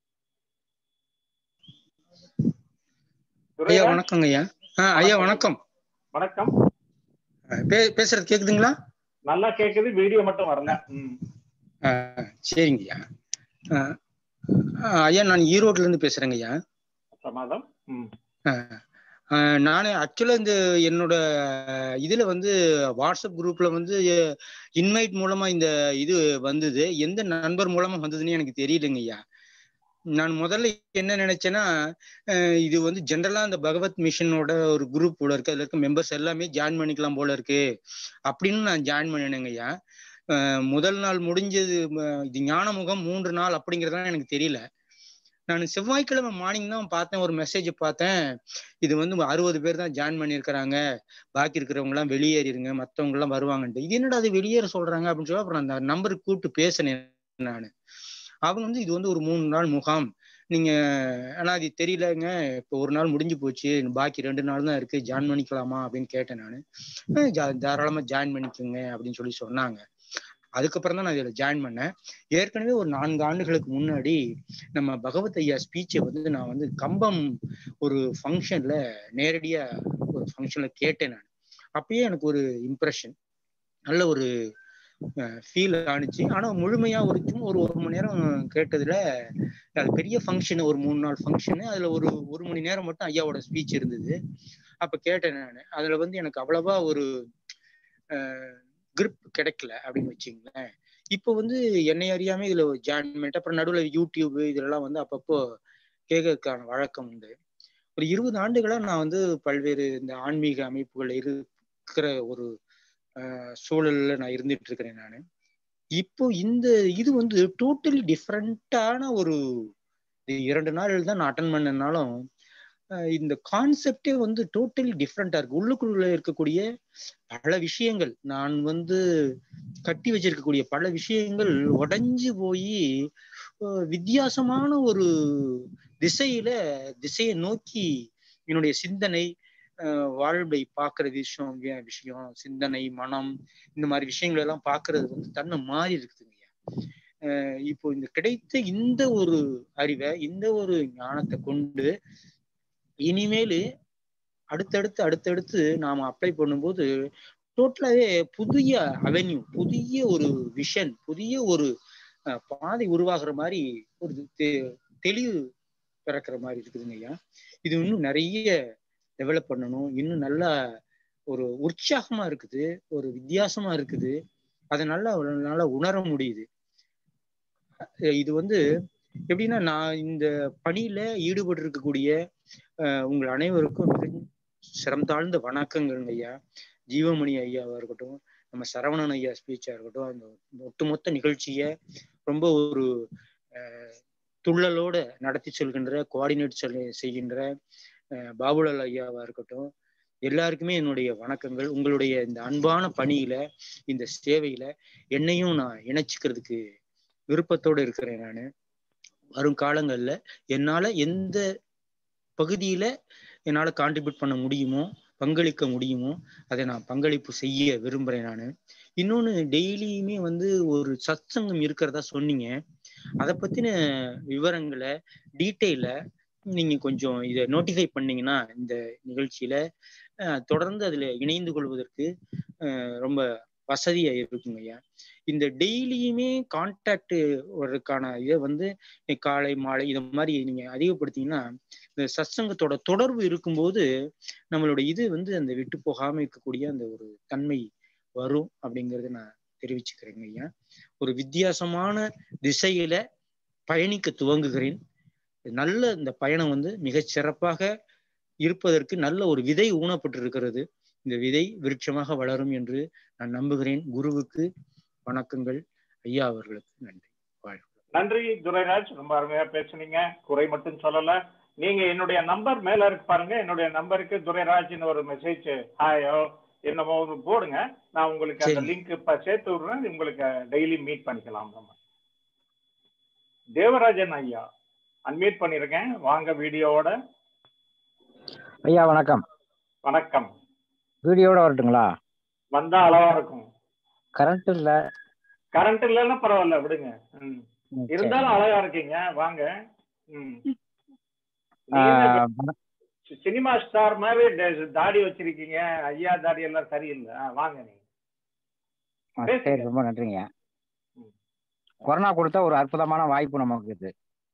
ஐயா துரைராஜ் வணக்கங்க ஐயா ஆ ஐயா வணக்கம் வணக்கம் பே- பேசுறது கேக்குதுங்களா நல்லா கேக்குது வீடியோ மட்டும் வரல ம். ஆ, சரிங்க ஐயா ஆ, ஆ, ஐயா நான் ஈரோட்ல இருந்து பேசுறேங்க ஐயா சமாதம் ம். ஆ, ஆ, நானு ஆக்சுவலா இந்த என்னோட இதுல வந்து வாட்ஸ்அப் குரூப்ல வந்து இன்வைட் மூலமா இந்த இது வந்தது எந்த நண்பர் மூலமா வந்ததுன்னு எனக்கு தெரியலங்க ஐயா நான் முதல்ல என்ன நினைச்சேன்னா அஹ் இது வந்து ஜென்ரலா அந்த பகவத் மிஷனோட ஒரு குரூப் போல இருக்கு அதுல இருக்க மெம்பர்ஸ் எல்லாமே ஜாயின் பண்ணிக்கலாம் போல இருக்கு அப்படின்னு நான் ஜாயின் பண்ணினேங்க ஐயா அஹ் முதல் நாள் முடிஞ்சது ம- இது ஞானமுகம் மூன்று நாள் அப்படிங்கறதெல்லாம் எனக்கு தெரியல நான் செவ்வாய்க்கிழமை மார்னிங் தான் பார்த்தேன் ஒரு மெசேஜ் பார்த்தேன் இது வந்து அறுபது பேர் தான் ஜாயின் பண்ணியிருக்கிறாங்க பாக்கி இருக்கிறவங்க எல்லாம் வெளியேறிடுங்க மத்தவங்க எல்லாம் வருவாங்கன்ட்டு இது என்னடா அது வெளியேற சொல்றாங்க அப்படின்னு சொல்லி அப்புறம் அந்த நம்பருக்கு கூப்பிட்டு பேசினேன் நான் அவங்க வந்து இது வந்து ஒரு மூணு நாள் முகாம் நீங்க ஆனா அது தெரியலங்க இப்போ ஒரு நாள் முடிஞ்சு போச்சு பாக்கி ரெண்டு நாள் தான் இருக்கு ஜாயின் பண்ணிக்கலாமா அப்படின்னு கேட்டேன் நான் தாராளமா ஜாயின் பண்ணிக்கோங்க அப்படின்னு சொல்லி சொன்னாங்க அதுக்கப்புறம் தான் நான் இதுல ஜாயின் பண்ணேன் ஏற்கனவே ஒரு நான்கு ஆண்டுகளுக்கு முன்னாடி நம்ம பகவத் ஐயா ஸ்பீச்சை வந்து நான் வந்து கம்பம் ஒரு ஃபங்க்ஷன்ல நேரடியா ஒரு ஃபங்க்ஷன்ல கேட்டேன் நான் அப்பயே எனக்கு ஒரு இம்ப்ரெஷன் நல்ல ஒரு ஃபீல் ஆனிச்சு ஆனா முழுமையா ஒரு சும்மா ஒரு ஒரு மணி நேரம் கேட்டதுல அது பெரிய ஃபங்க்ஷன் ஒரு மூணு நாள் ஃபங்க்ஷனு அதுல ஒரு ஒரு மணி நேரம் மட்டும் ஐயாவோட ஸ்பீச் இருந்தது அப்ப கேட்டேன் நான் அதுல வந்து எனக்கு அவ்வளவா ஒரு grip கிடைக்கல அப்படின்னு வச்சுங்களேன் இப்போ வந்து என்னை அறியாம இதுல ஜாயின் பண்ணிட்டு அப்புறம் நடுவில் யூடியூப் இதெல்லாம் வந்து அப்பப்போ கேட்கறதுக்கான வழக்கம் உண்டு ஒரு இருபது ஆண்டுகளா நான் வந்து பல்வேறு இந்த ஆன்மீக அமைப்புகள் இருக்கிற ஒரு அஹ், சூழல்ல நான் இருந்துட்டு இருக்கிறேன் நான் இப்போ இந்த இது வந்து டோட்டலி டிஃப்ரெண்டான ஒரு இது இரண்டு நாள் தான் நான் அட்டன் பண்ணனாலும் அஹ், இந்த கான்செப்டே வந்து டோட்டலி டிஃப்ரெண்டா இருக்கு உள்ளுக்குள்ள இருக்கக்கூடிய பல விஷயங்கள் நான் வந்து கட்டி வச்சிருக்கக்கூடிய பல விஷயங்கள் உடைஞ்சு போய் வித்தியாசமான ஒரு திசையில திசையை நோக்கி என்னுடைய சிந்தனை அஹ், வாழ்வை பார்க்கிற விஷயம் வி- விஷயம் சிந்தனை மனம் இந்த மாதிரி விஷயங்கள் எல்லாம் பார்க்கிறது வந்து தன்னை மாறி இருக்குதுங்க அஹ் இப்போ இந்த கிடைத்த இந்த ஒரு அறிவை இந்த ஒரு ஞானத்தை கொண்டு இனிமேலு அடுத்தடுத்து அடுத்தடுத்து நாம அப்ளை பண்ணும்போது டோட்டலாவே புதிய அவென்யூ புதிய ஒரு விஷன் புதிய ஒரு அஹ், பாதை உருவாகிற மாதிரி ஒரு தெ- தெளிவு பிறக்கிற மாதிரி இருக்குதுங்க ஐயா இது இன்னும் நிறைய டெவலப் பண்ணணும் இன்னும் நல்லா ஒரு உற்சாகமா இருக்குது ஒரு வித்தியாசமா இருக்குது அதை நல்லா நல்லா உணர முடியுது அஹ் இது வந்து எப்படின்னா நான் இந்த பணியில ஈடுபட்டு இருக்கக்கூடிய அஹ், உங்கள் அனைவருக்கும் மிக சிரம் தாழ்ந்த வணக்கங்கள் ஐயா ஜீவமணி ஐயாவா இருக்கட்டும் நம்ம சரவணன் ஐயா ஸ்பீச்சா இருக்கட்டும் அந்த ஒட்டுமொத்த நிகழ்ச்சிய ரொம்ப ஒரு அஹ், துள்ளலோட நடத்தி செல்கின்ற கோஆர்டினேட் செய்கின்ற அஹ், பாபுலால் ஐயாவா இருக்கட்டும் எல்லாருக்குமே என்னுடைய வணக்கங்கள் உங்களுடைய இந்த அன்பான பணியில இந்த சேவையில என்னையும் நான் இணைச்சிக்கிறதுக்கு விருப்பத்தோட இருக்கிறேன் நான் வரும் காலங்கள்ல என்னால எந்த பகுதியில என்னால கான்ட்ரிபியூட் பண்ண முடியுமோ பங்களிக்க முடியுமோ அதை நான் பங்களிப்பு செய்ய விரும்புறேன் நான் இன்னொன்னு டெய்லியுமே வந்து ஒரு சத்சங்கம் இருக்கிறதா சொன்னீங்க அதை பத்தின விவரங்களை டீட்டெயில நீங்க கொஞ்சம் இதை நோட்டிஃபை பண்ணீங்கன்னா இந்த நிகழ்ச்சியில அஹ், தொடர்ந்து அதுல இணைந்து கொள்வதற்கு அஹ், ரொம்ப வசதியா இருக்குங்க ஐயா இந்த டெய்லியுமே கான்டாக்ட் வர்றதுக்கான இதை வந்து காலை மாலை இது மாதிரி நீங்க அதிகப்படுத்தீங்கன்னா இந்த சத்சங்கத்தோட தொடர்பு இருக்கும்போது நம்மளோட இது வந்து அந்த விட்டு போகாம இருக்கக்கூடிய அந்த ஒரு தன்மை வரும் அப்படிங்கறத நான் தெரிவிச்சுக்கிறேங்க ஐயா ஒரு வித்தியாசமான திசையில பயணிக்க துவங்குகிறேன் நல்ல இந்த பயணம் வந்து மிகச் சிறப்பாக இருப்பதற்கு நல்ல ஒரு விதை ஊனப்பட்டு இருக்கிறது இந்த விதை விருட்சமாக வளரும் என்று நான் நம்புகிறேன் குருவுக்கு வணக்கங்கள் ஐயா அவர்களுக்கு நன்றி வாழ்க நன்றி துரைராஜ் ரொம்ப அருமையா பேசுனீங்க குறை மட்டும் சொல்லல நீங்க என்னுடைய நம்பர் மேல இருக்கு பாருங்க என்னுடைய நம்பருக்கு துரைராஜ்னு ஒரு மெசேஜ் ஹாயோ என்னமோ ஒரு போடுங்க நான் உங்களுக்கு அந்த சரி. லிங்க் இப்ப சேர்த்து விடுறேன் உங்களுக்கு டெய்லி மீட் பண்ணிக்கலாம் நம்ம தேவராஜன் ஐயா அன்மியூட் பண்ணிருக்கேன் வாங்க வீடியோவோட ஐயா வணக்கம் வணக்கம் வீடியோட வரட்டுங்களா வந்தா அளவா இருக்கும் கரண்ட் இல்ல கரண்ட் இல்லைன்னா பரவாயில்ல விடுங்க ம். ம், சரி. இருந்தாலும் அழகா இருக்கீங்க வாங்க ம். ஆ, நீங்க வண- சினிமா ஸ்டார் மாதிரி டே- தாடி வச்சிருக்கீங்க ஐயா தாடி எல்லாம் சரியில்லை ஆ, வாங்க நீங்க ஆ, பேசுங்க. சரி ரொம்ப நன்றிங்க ம். கொரோனா கொடுத்த ஒரு அற்புதமான வாய்ப்பு நமக்கு இது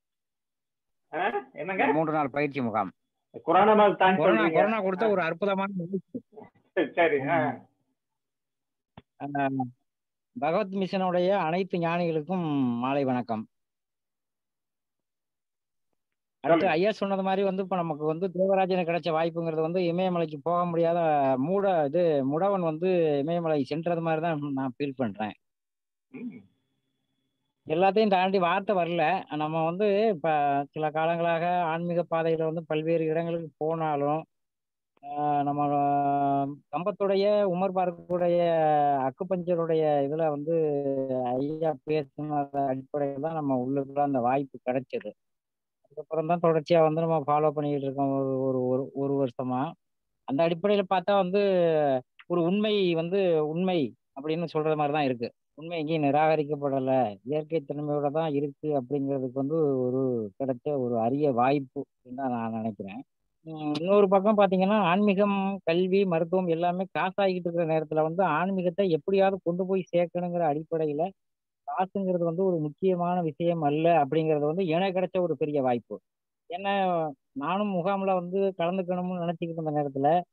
ஆ, என்னங்க மூன்று நாள் பயிற்சி முகாம் கொரோனா நாள் தாண்டி கொரோனா சொல்றீங்க கொரோனா கொடுத்த ஒரு அற்புதமான வாய்ப்பு சரி, சரி ஆ. ஆ, பகவத் மிஷனுடைய அனைத்து ஞானிகளுக்கும் மாலை வணக்கம் அடுத்து சொல்லுங்க. ஐயா சொன்னது மாதிரி வந்து இப்ப நமக்கு வந்து தேவராஜனுக்கு கிடைச்ச வாய்ப்புங்கிறது வந்து இமயமலைக்கு போக முடியாத மூட இது முடவன் வந்து இமயமலை சென்றது மாதிரி தான் நான் ஃபீல் பண்றேன் ம். எல்லாத்தையும் தாண்டி வார்த்தை வரல நம்ம வந்து இப்ப சில காலங்களாக ஆன்மீக பாதையில வந்து பல்வேறு இடங்களுக்கு போனாலும் ஆஹ் நம்ம கம்பத்துடைய உமர் பார்க்குடைய அக்குப்பஞ்சருடைய இதுல வந்து ஐயா பேசின அடிப்படையில் தான் நம்ம உள்ளுக்குள்ள அந்த வாய்ப்பு கிடைச்சது அதுக்கப்புறம் தான் தொடர்ச்சியா வந்து நம்ம ஃபாலோ பண்ணிட்டு இருக்கோம் ஒரு ஒரு ஒரு ஒரு வருஷமா அந்த அடிப்படையில பார்த்தா வந்து ஒரு உண்மை வந்து உண்மை அப்படின்னு சொல்றது மாதிரி தான் இருக்கு உண்மை எங்கேயும் நிராகரிக்கப்படலை இயற்கை தன்மையோட தான் இருக்கு அப்படிங்கிறதுக்கு வந்து ஒரு கிடைச்ச ஒரு அரிய வாய்ப்பு அப்படின்னு தான் நான் நினைக்கிறேன் உம் இன்னொரு பக்கம் பார்த்தீங்கன்னா ஆன்மீகம் கல்வி மருத்துவம் எல்லாமே காசாகிட்டு இருக்கிற நேரத்துல வந்து ஆன்மீகத்தை எப்படியாவது கொண்டு போய் சேர்க்கணுங்கிற அடிப்படையில காசுங்கிறது வந்து ஒரு முக்கியமான விஷயம் அல்ல அப்படிங்கிறது வந்து எனக்கு கிடைச்ச ஒரு பெரிய வாய்ப்பு ஏன்னா நானும் முகாம்ல வந்து கலந்துக்கணும்னு நினைச்சுக்கிட்டு இருந்த நேரத்துல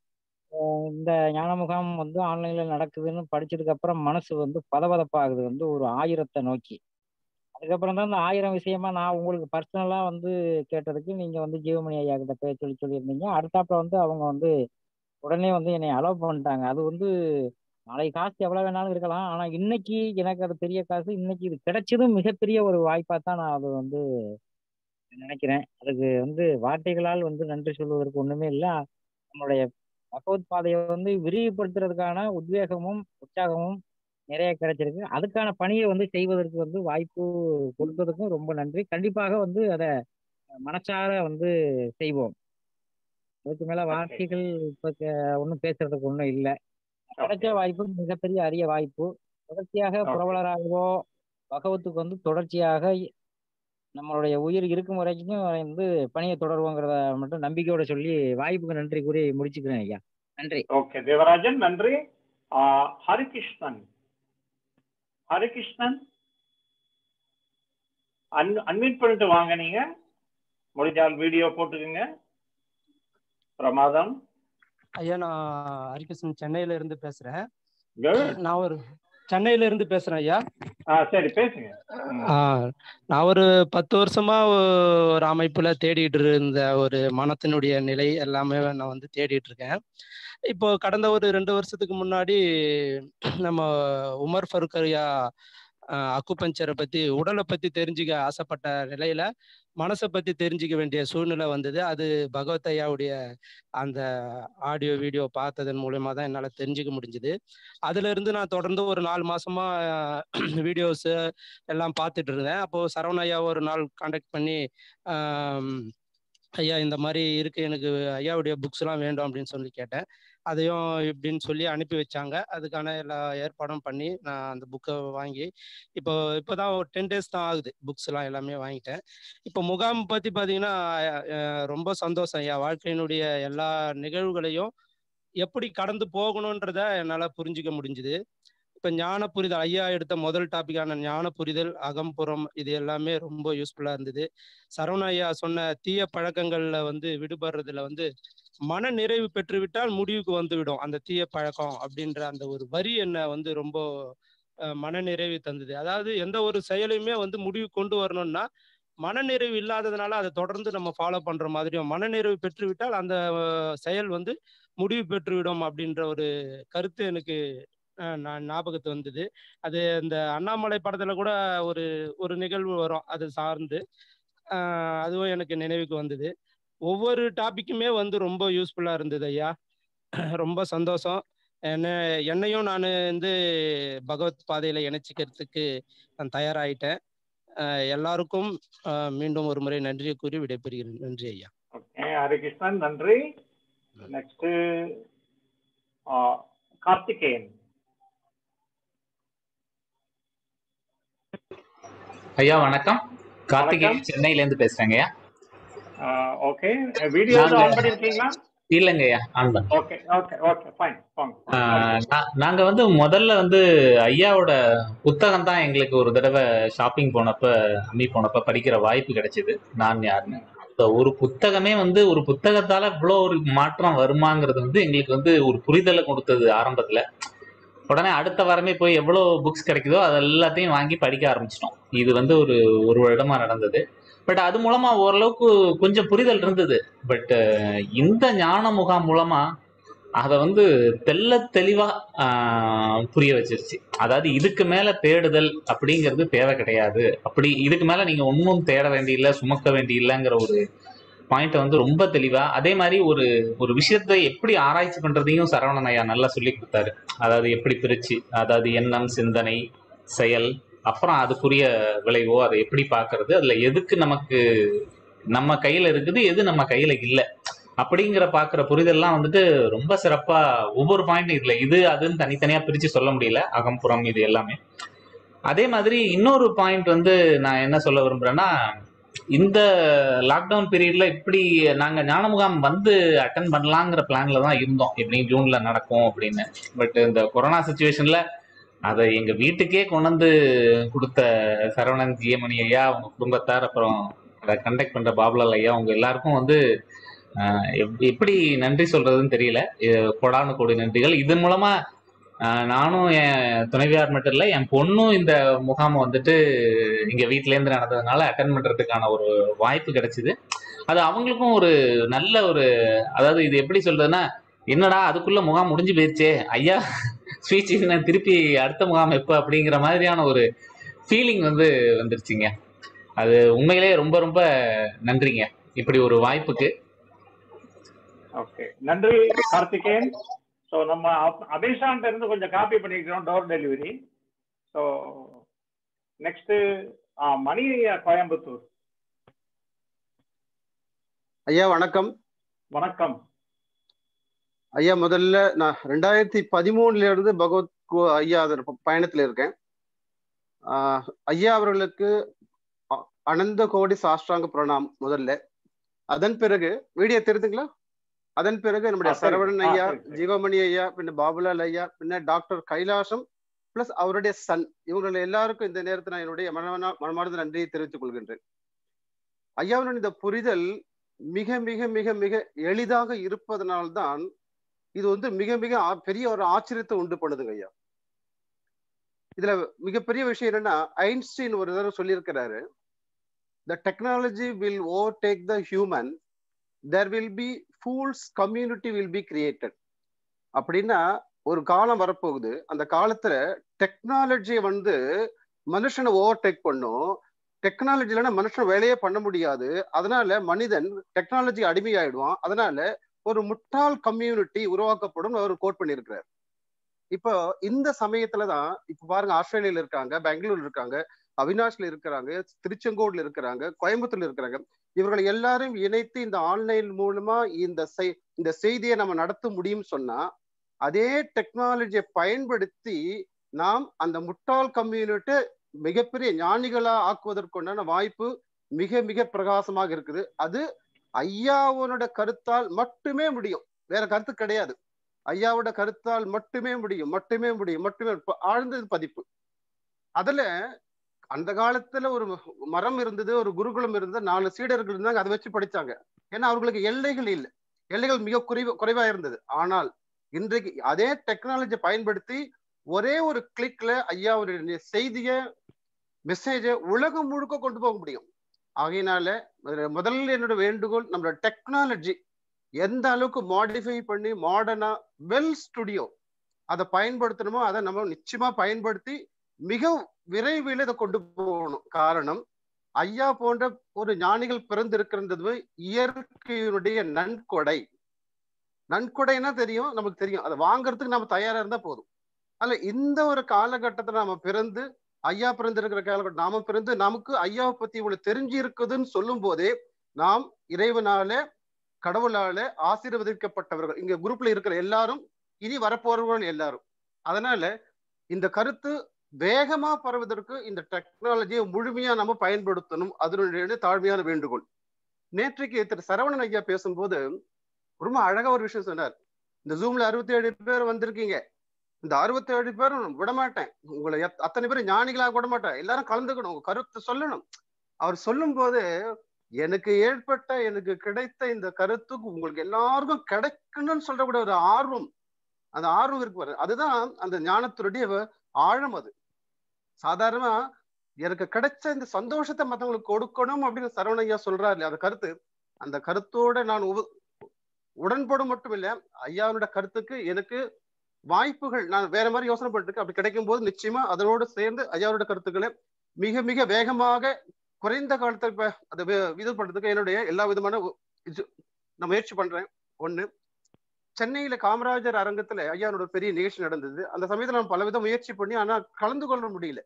அஹ் இந்த ஞான முகாம் வந்து ஆன்லைன்ல நடக்குதுன்னு படிச்சதுக்கு அப்புறம் மனசு வந்து பதபதப்பாகுது வந்து ஒரு ஆயிரத்தை நோக்கி அதுக்கப்புறம் தான் இந்த ஆயிரம் விஷயமா நான் உங்களுக்கு பர்சனலா வந்து கேட்டதுக்கு நீங்க வந்து ஜீவமணி ஐயா கிட்ட பேச சொல்லி சொல்லியிருந்தீங்க அடுத்தாப்புல வந்து அவங்க வந்து உடனே வந்து என்னை அலோவ் பண்ணிட்டாங்க அது வந்து நாளை காசு எவ்வளவு வேணாலும் இருக்கலாம் ஆனா இன்னைக்கு எனக்கு அது பெரிய காசு இன்னைக்கு இது கிடைச்சதும் மிகப்பெரிய ஒரு வாய்ப்பா தான் நான் அது வந்து நினைக்கிறேன் அதுக்கு வந்து வார்த்தைகளால் வந்து நன்றி சொல்வதற்கு ஒண்ணுமே இல்லை நம்மளுடைய பகவத் பாதையை வந்து விரிவுபடுத்துறதுக்கான உத்வேகமும் உற்சாகமும் நிறைய கிடைச்சிருக்கு அதுக்கான பணியை வந்து செய்வதற்கு வந்து வாய்ப்பு கொடுத்ததுக்கும் ரொம்ப நன்றி கண்டிப்பாக வந்து அதை மனசார வந்து செய்வோம் அதுக்கு மேல வார்த்தைகள் இப்ப ஒன்றும் பேசுறதுக்கு ஒன்றும் இல்லை கிடைச்ச வாய்ப்பு மிகப்பெரிய அரிய வாய்ப்பு தொடர்ச்சியாக Okay. புரவலராகவோ பகவத்துக்கு வந்து தொடர்ச்சியாக நம்மளுடைய உயிர் இருக்கும் வரைக்கும் வந்து பணியை தொடருவோங்கிறத மட்டும் நம்பிக்கையோட சொல்லி வாய்ப்புக்கு நன்றி கூறி முடிச்சுக்கிறேன் ஐயா நன்றி ஓகே தேவராஜன் நன்றி ஆஹ் ஹரிகிருஷ்ணன் ஹரிகிருஷ்ணன் அன் அன்மிட் பண்ணிட்டு வாங்க நீங்க முடிஞ்சால் வீடியோ போட்டுக்குங்க பிரமாதம் ஐயா நான் ஹரிகிருஷ்ணன் சென்னையில இருந்து பேசுறேன் Good. நான் ஒரு சென்னையில இருந்து பேசுறேன் ஐயா ஆ சரி பேசுங்க ம். ஆ, நான் ஒரு பத்து வருஷமா ஒரு அமைப்புல தேடிட்டு இருந்த ஒரு மனத்தினுடைய நிலை எல்லாமே நான் வந்து தேடிட்டு இருக்கேன் இப்போ கடந்த ஒரு ரெண்டு வருஷத்துக்கு முன்னாடி நம்ம உமர் ஃபருக் ஐயா அக்குபஞ்சரை பத்தி உடலை பத்தி தெரிஞ்சுக்க ஆசைப்பட்ட நிலையில மனசை பத்தி தெரிஞ்சுக்க வேண்டிய சூழ்நிலை வந்தது அது பகவத் ஐயாவுடைய அந்த ஆடியோ வீடியோ பார்த்ததன் மூலயமா தான் என்னால் தெரிஞ்சுக்க முடிஞ்சுது அதுல இருந்து நான் தொடர்ந்து ஒரு நாலு மாசமா வீடியோஸ் எல்லாம் பார்த்துட்டு இருந்தேன் அப்போ சரவண ஐயா ஒரு நாள் காண்டாக்ட் பண்ணி ஆம், ஐயா இந்த மாதிரி இருக்கு எனக்கு ஐயாவுடைய புக்ஸ் எல்லாம் வேண்டும் அப்படின்னு சொல்லி கேட்டேன் அதையும் இப்படின்னு சொல்லி அனுப்பி வச்சாங்க அதுக்கான எல்லா ஏற்பாடும் பண்ணி நான் அந்த புக்கை வாங்கி இப்போ இப்போதான் ஒரு டென் டேஸ் தான் ஆகுது புக்ஸ் எல்லாம் எல்லாமே வாங்கிட்டேன் இப்போ முகாம் பத்தி பாத்தீங்கன்னா அஹ், ரொம்ப சந்தோஷம் ஐயா வாழ்க்கையினுடைய எல்லா நிகழ்வுகளையும் எப்படி கடந்து போகணுன்றத என்னால புரிஞ்சுக்க முடிஞ்சுது இப்ப ஞான புரிதல் ஐயா எடுத்த முதல் டாபிக்கான ஞான புரிதல் அகம்புறம் இது எல்லாமே ரொம்ப யூஸ்ஃபுல்லா இருந்தது சரவண ஐயா சொன்ன தீய பழக்கங்கள்ல வந்து விடுபடுறதுல வந்து மன நிறைவு பெற்றுவிட்டால் முடிவுக்கு வந்து விடும் அந்த தீய பழக்கம் அப்படின்ற அந்த ஒரு வரி என்ன வந்து ரொம்ப அஹ், மன நிறைவு தந்தது அதாவது எந்த ஒரு செயலையுமே வந்து முடிவு கொண்டு வரணும்னா மனநிறைவு இல்லாததுனால அதை தொடர்ந்து நம்ம ஃபாலோ பண்ற மாதிரியும் மனநிறைவு பெற்றுவிட்டால் அந்த அஹ், செயல் வந்து முடிவு பெற்றுவிடும் அப்படின்ற ஒரு கருத்து எனக்கு அஹ், நான் ஞாபகத்து வந்தது அது இந்த அண்ணாமலை படத்துல கூட ஒரு ஒரு நிகழ்வு வரும் அது சார்ந்து அஹ், அதுவும் எனக்கு நினைவுக்கு வந்தது ஒவ்வொரு டாபிக்குமே வந்து ரொம்ப யூஸ்ஃபுல்லா இருந்தது ஐயா ரொம்ப சந்தோஷம் என்ன என்னையும் நான் வந்து பகவத் பாதையில இணைச்சிக்கிறதுக்கு நான் தயாராயிட்டேன் அஹ் எல்லாருக்கும் அஹ் மீண்டும் ஒரு முறை நன்றியை கூறி விடைபெறுகிறேன் நன்றி ஐயா ஓகே ஹரிகிருஷ்ணன் நன்றி நெக்ஸ்ட் கார்த்திகேயன் ஐயா வணக்கம் கார்த்திகேயன் சென்னையில இருந்து பேசுறேங்க ஐயா ஓகே வீடியோ ஆன் நாங்க பண்ணிருக்கீங்களா இல்லைங்க ஐயா ஆன் பண்ண ஓகே ஓகே ஓகே ஃபைன் வாங்க ஆஹ் நா- நாங்க வந்து முதல்ல வந்து ஐயாவோட புத்தகம் தான் எங்களுக்கு ஒரு தடவை ஷாப்பிங் போனப்ப அம்மி போனப்ப படிக்கிற வாய்ப்பு கிடைச்சது நான் யாருன்னு அந்த ஒரு புத்தகமே வந்து ஒரு புத்தகத்தால இவ்வளோ ஒரு மாற்றம் வருமாங்கிறது வந்து எங்களுக்கு வந்து ஒரு புரிதலை கொடுத்தது ஆரம்பத்துல உடனே அடுத்த வாரமே போய் எவ்வளோ புக்ஸ் கிடைக்குதோ அது எல்லாத்தையும் வாங்கி படிக்க ஆரம்பிச்சிட்டோம் இது வந்து ஒரு ஒரு வருடமா நடந்தது பட் அது மூலமா ஓரளவுக்கு கொஞ்சம் புரிதல் இருந்தது பட் இந்த ஞான முகாம் மூலமா அதை வந்து தெள்ள தெளிவா ஆஹ், புரிய வச்சிருச்சு அதாவது இதுக்கு மேல தேடுதல் அப்படிங்கிறது தேவை கிடையாது அப்படி இதுக்கு மேல நீங்க ஒன்றும் தேட வேண்டியில்லை சுமக்க வேண்டியில்லைங்கிற ஒரு பாயிண்ட்டை வந்து ரொம்ப தெளிவா அதே மாதிரி ஒரு ஒரு விஷயத்தை எப்படி ஆராய்ச்சி பண்றதையும் சரவணன் ஐயா நல்லா சொல்லி கொடுத்தாரு அதாவது எப்படி பிரிச்சு அதாவது எண்ணம் சிந்தனை செயல் அப்புறம் அதுக்குரிய விளைவோ அதை எப்படி பார்க்கிறது அதுல எதுக்கு நமக்கு நம்ம கையில இருக்குது எது நம்ம கையில இல்லை அப்படிங்கிற பார்க்குற புரிதல்லாம் வந்துட்டு ரொம்ப சிறப்பா ஒவ்வொரு பாயிண்ட் இதுல இது அதுன்னு தனித்தனியா பிரிச்சு சொல்ல முடியல அகம்புறம் இது எல்லாமே அதே மாதிரி இன்னொரு பாயிண்ட் வந்து நான் என்ன சொல்ல விரும்புறேன்னா இந்த லாக்டவுன் பீரியட்ல இப்படி நாங்க ஞான முகாம் வந்து அட்டன் பண்ணலாங்கிற பிளான்ல தான் இருந்தோம் எப்படி ஜூன்ல நடக்கும் அப்படின்னு பட் இந்த கொரோனா சுச்சுவேஷன்ல அதை எங்க வீட்டுக்கே கொண்டு வந்து கொடுத்த சரவணன் ஜியமணி ஐயா அவங்க குடும்பத்தார் அப்புறம் அதை கண்டக்ட் பண்ற பாபுலால் ஐயா அவங்க எல்லாருக்கும் வந்து ஆஹ் எப்- எப்படி நன்றி சொல்றதுன்னு தெரியல இது கொடானு கோடி நன்றிகள் இதன் மூலமா ஆஹ் நானும் என் துணைவியார் மட்டும் இல்ல என் பொண்ணும் இந்த முகாமை வந்துட்டு இங்க வீட்ல இருந்து நடந்ததுனால அட்டன் பண்றதுக்கான ஒரு வாய்ப்பு கிடைச்சது அது அவங்களுக்கும் ஒரு நல்ல ஒரு அதாவது இது எப்படி சொல்றதுன்னா என்னடா அதுக்குள்ள முகாம் முடிஞ்சு போயிருச்சே ஐயா ஸ்பீச் திருப்பி அடுத்த முகாம் எப்ப அப்படிங்கிற மாதிரியான ஒரு ஃபீலிங் வந்து வந்துருச்சுங்க அது உண்மையிலேயே ரொம்ப ரொம்ப நன்றிங்க இப்படி ஒரு வாய்ப்புக்கு ஓகே நன்றி கார்த்திகேயன் ஸோ நம்ம அப்- அபேஷான்ட்ட இருந்து கொஞ்சம் காப்பி பண்ணிக்கிறோம் door delivery so next Mani Coimbatore ஐயா வணக்கம் வணக்கம் ஐயா முதல்ல நான் ரெண்டாயிரத்தி பதிமூணுல இருந்து பகவத் கு- ஐயா அதோட ப- பயணத்துல இருக்கேன் ஆஹ் ஐயா அவர்களுக்கு அ- அனந்த கோடி சாஷ்டாங்க பிரணாம் முதல்ல அதன் பிறகு வீடியோ தெரியுதுங்களா அதன் பிறகு நம்முடைய ஆ, சரி. சரவணன் ஆ, ஐயா சரி, சரி. ஜீவமணி ஐயா பின்ன பாபுலால் ஐயா பின்ன டாக்டர் கைலாசம் பிளஸ் அவருடைய சன் இவர்கள் எல்லாருக்கும் இந்த நேரத்தில் நான் என்னுடைய மனமான மனமார்ந்த நன்றியை தெரிவித்துக் கொள்கின்றேன் ஐயாவின் இந்த புரிதல் மிக மிக மிக மிக எளிதாக இருப்பதனால்தான் இது வந்து மிக மிக ஆ- பெரிய ஒரு ஆச்சரியத்தை உண்டு பண்ணுதுங்க ஐயா இதுல மிகப்பெரிய விஷயம் என்னன்னா ஐன்ஸ்டீன் ஒரு தடவை சொல்லியிருக்கிறாரு the technology will overtake the human there will be fools community will be created அப்படின்னா ஒரு காலம் வரப்போகுது அந்த காலத்துல டெக்னாலஜி வந்து மனுஷனை ஓவர் டேக் பண்ணும் டெக்னாலஜி இல்லைன்னா மனுஷன் வேலையே பண்ண முடியாது அதனால மனிதன் டெக்னாலஜி அடிமையாயிடுவான் அதனால ஒரு முட்டாள் கம்யூனிட்டி உருவாக்கப்படும் அவர் கோட் பண்ணியிருக்கிறார் இப்போ இந்த சமயத்துல தான் இப்ப பாருங்க ஆஸ்திரேலியால இருக்காங்க பெங்களூர்ல இருக்காங்க அவினாஷ்ல இருக்கிறாங்க திருச்செங்கோடுல இருக்கிறாங்க கோயம்புத்தூர்ல இருக்கிறாங்க இவர்களை எல்லாரும் இணைத்து இந்த ஆன்லைன் மூலமா இந்த செய்- இந்த செய்தியை நம்ம நடத்த முடியும் சொன்னா அதே டெக்னாலஜியை பயன்படுத்தி நாம் அந்த முட்டாள் கம்யூனிட்டி மிகப்பெரிய ஞானிகளா ஆக்குவதற்குண்டான வாய்ப்பு மிக மிக பிரகாசமாக இருக்குது அது ஐயாவோட கருத்தால் மட்டுமே முடியும் வேற கருத்து கிடையாது ஐயாவோட கருத்தால் மட்டுமே முடியும் மட்டுமே முடியும் மட்டுமே இப்ப ஆழ்ந்த பதிப்பு அதுல அந்த காலத்துல ஒரு மரம் இருந்தது ஒரு குருகுலம் இருந்தது நாலு சீடர்கள் இருந்தாங்க அதை வச்சு படிச்சாங்க ஏன்னா அவர்களுக்கு எல்லைகள் இல்லை எல்லைகள் மிக குறைவு குறைவா இருந்தது ஆனால் இன்றைக்கு அதே டெக்னாலஜி பயன்படுத்தி ஒரே ஒரு கிளிக்ல ஐயாவுடைய செய்திய மெசேஜ உலகம் முழுக்க கொண்டு போக முடியும் ஆகையினால முதல்ல- முதல்ல என்னோட வேண்டுகோள் நம்மளோட டெக்னாலஜி எந்த அளவுக்கு மாடிஃபை பண்ணி மாடர்னா வெல் ஸ்டுடியோ அதை பயன்படுத்தணுமோ அதை நம்ம நிச்சயமா பயன்படுத்தி மிக விரைவில் இதை கொண்டு போகணும் காரணம் ஐயா போன்ற ஒரு ஞானிகள் பிறந்திருக்கிறது இயற்கையினுடைய நன்கொடை நன்கொடைன்னா தெரியும் நமக்கு தெரியும் அதை வாங்குறதுக்கு நம்ம தயாரா இருந்தா போதும் அல்ல இந்த ஒரு காலகட்டத்துல நாம பிறந்து ஐயா பிறந்திருக்கிற காலகட்டம் நாம பிறந்து நமக்கு ஐயாவை பத்தி இவ்வளவு தெரிஞ்சு இருக்குதுன்னு சொல்லும் போதே நாம் இறைவனால கடவுளால ஆசீர்வதிக்கப்பட்டவர்கள் இங்க குரூப்ல இருக்கிற எல்லாரும் இனி வரப்போறவர்கள் எல்லாரும் அதனால இந்த கருத்து வேகமா பரவுவதற்கு இந்த டெக்னாலஜியை முழுமையா நம்ம பயன்படுத்தணும் அதனுடைய தாழ்மையான வேண்டுகோள் நேற்றைக்கு திரு சரவணன் ஐயா பேசும்போது ரொம்ப அழகா ஒரு விஷயம் சொன்னார் இந்த ஜூம்ல அறுபத்தி ஏழு பேர் வந்திருக்கீங்க இந்த அறுபத்தி ஏழு பேரும் விடமாட்டேன் உங்களை எத்- அத்தனை பேரும் ஞானிகளாக விட மாட்டேன் எல்லாரும் கலந்துக்கணும் உங்க கருத்து சொல்லணும் அவர் சொல்லும் போது எனக்கு ஏற்பட்ட எனக்கு கிடைத்த இந்த கருத்துக்கு உங்களுக்கு எல்லாருக்கும் கிடைக்கணும்னு சொல்லக்கூடிய ஒரு ஆர்வம் அந்த ஆர்வம் இருக்கு பாரு அதுதான் அந்த ஞானத்துடைய வ- ஆழம் அது சாதாரணமா எனக்கு கிடைச்ச இந்த சந்தோஷத்தை மத்தவங்களுக்கு கொடுக்கணும் அப்படின்னு சரவணையா சொல்றாரு இல்லையா, அந்த கருத்து அந்த கருத்தோட நான் உவ- உடன்படும் மட்டும் இல்ல ஐயாவோட கருத்துக்கு எனக்கு வாய்ப்புகள் நான் வேற மாதிரி யோசனை பண்ணிருக்கேன் அப்படி கிடைக்கும் போது நிச்சயமா அதனோடு சேர்ந்து ஐயாவோட கருத்துக்களை மிக மிக வேகமாக குறைந்த காலத்தில் இப்ப அதை வே- இது பண்றதுக்கு என்னுடைய எல்லா விதமான உ- இது நான் முயற்சி பண்றேன் ஒண்ணு சென்னையில காமராஜர் அரங்கத்துல ஐயாவோட பெரிய நிகழ்ச்சி நடந்தது அந்த சமயத்துல நான் பலவித முயற்சி பண்ணி ஆனா கலந்து கொள்ள முடியல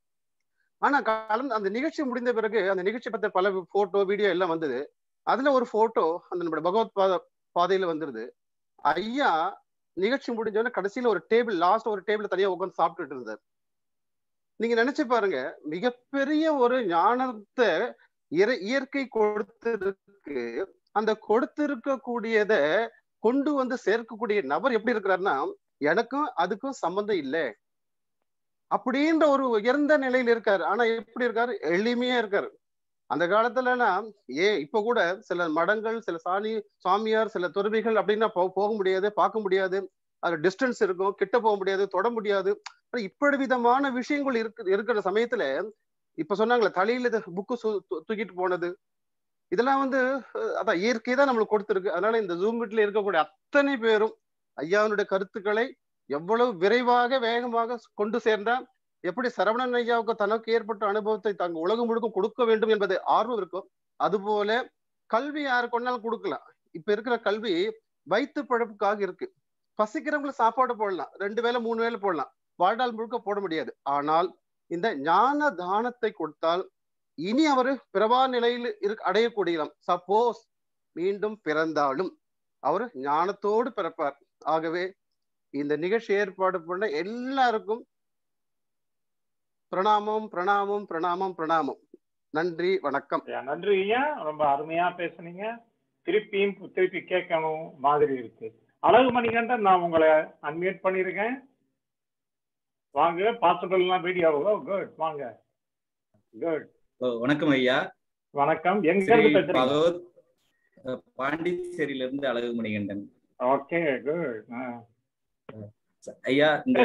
ஆனா கலந்து அந்த நிகழ்ச்சி முடிந்த பிறகு அந்த நிகழ்ச்சி பத்தி பல போட்டோ வீடியோ எல்லாம் வந்தது அதுல ஒரு போட்டோ அந்த நம்மளோட பகவத் பாத பாதையில வந்துருது ஐயா நிகழ்ச்சி முடிஞ்ச உடனே கடைசியில ஒரு டேபிள் லாஸ்ட் ஒரு டேபிள் தனியா உட்காந்து சாப்பிட்டுட்டு இருந்தார் நீங்க நினைச்சு பாருங்க மிகப்பெரிய ஒரு ஞானத்தை இறை- இயற்கை கொடுத்திருக்கு அந்த கொடுத்திருக்கக்கூடியத கொண்டு வந்து சேர்க்கக்கூடிய நபர் எப்படி இருக்கிறாருன்னா எனக்கும் அதுக்கும் சம்பந்தம் இல்லை அப்படின்ற ஒரு உயர்ந்த நிலையில இருக்காரு ஆனா எப்படி இருக்காரு எளிமையா இருக்காரு அந்த காலத்துலனா ஏன் இப்ப கூட சில மடங்கள் சில சாணி சாமியார் சில துறவிகள் அப்படின்னா போ- போக முடியாது பார்க்க முடியாது அது டிஸ்டன்ஸ் இருக்கும் கிட்ட போக முடியாது தொட முடியாது ஆனா இப்படி விதமான விஷயங்கள் இருக்கு இருக்கிற சமயத்துல இப்ப சொன்னாங்களே தலையில புக்கு தூக்கிட்டு போனது இதெல்லாம் வந்து அஹ், அதான் இயற்கை தான் நம்மளுக்கு கொடுத்துருக்கு அதனால இந்த ஜூம் மீட்ல இருக்கக்கூடிய அத்தனை பேரும் ஐயாவினுடைய கருத்துக்களை எவ்வளவு விரைவாக வேகமாக கொண்டு சேர்ந்தா எப்படி சரவணன் ஐயாவுக்கு தனக்கு ஏற்பட்ட அனுபவத்தை தாங்க உலகம் முழுக்க கொடுக்க வேண்டும் என்பது ஆர்வம் இருக்கும் அதுபோல கல்வி யாரு கொண்டாலும் கொடுக்கலாம் இப்ப இருக்கிற கல்வி வயிற்று பழப்புக்காக இருக்கு பசிக்கிறவங்களுக்கு சாப்பாடு போடலாம் ரெண்டு வேளை மூணு வேளை போடலாம் வாழ்நாள் முழுக்க போட முடியாது ஆனால் இந்த ஞான தானத்தை கொடுத்தால் இனி அவரு பிறவா நிலையில் இரு அடையக்கூடியலாம் சப்போஸ் மீண்டும் பிறந்தாலும் அவர் ஞானத்தோடு பிறப்பார் ஆகவே இந்த நிகழ்ச்சி ஏற்பாடு பண்ண எல்லாருக்கும் பிரணாமம் பிரணாமம் பிரணாமம் பிரணாமம் நன்றி வணக்கம் ஐயா, நன்றி ஐயா ரொம்ப அருமையா பேசுனீங்க திருப்பியும் திருப்பி கேட்கணும் மாதிரி இருக்கு அழகு மணிகண்டன் நான் உங்களை அன்மியூட் பண்ணியிருக்கேன் வாங்க பாசிபிள்லாம் வீடியோ குட் வாங்க குட் ஓ, வணக்கம் ஐயா வணக்கம் எங்க ஸ்ரீ இருந்து பேசுறீங்க பகவத் அஹ், பாண்டிச்சேரியில இருந்து அழகு மணிகண்டன் ஓகே குட் ஐயா இந்த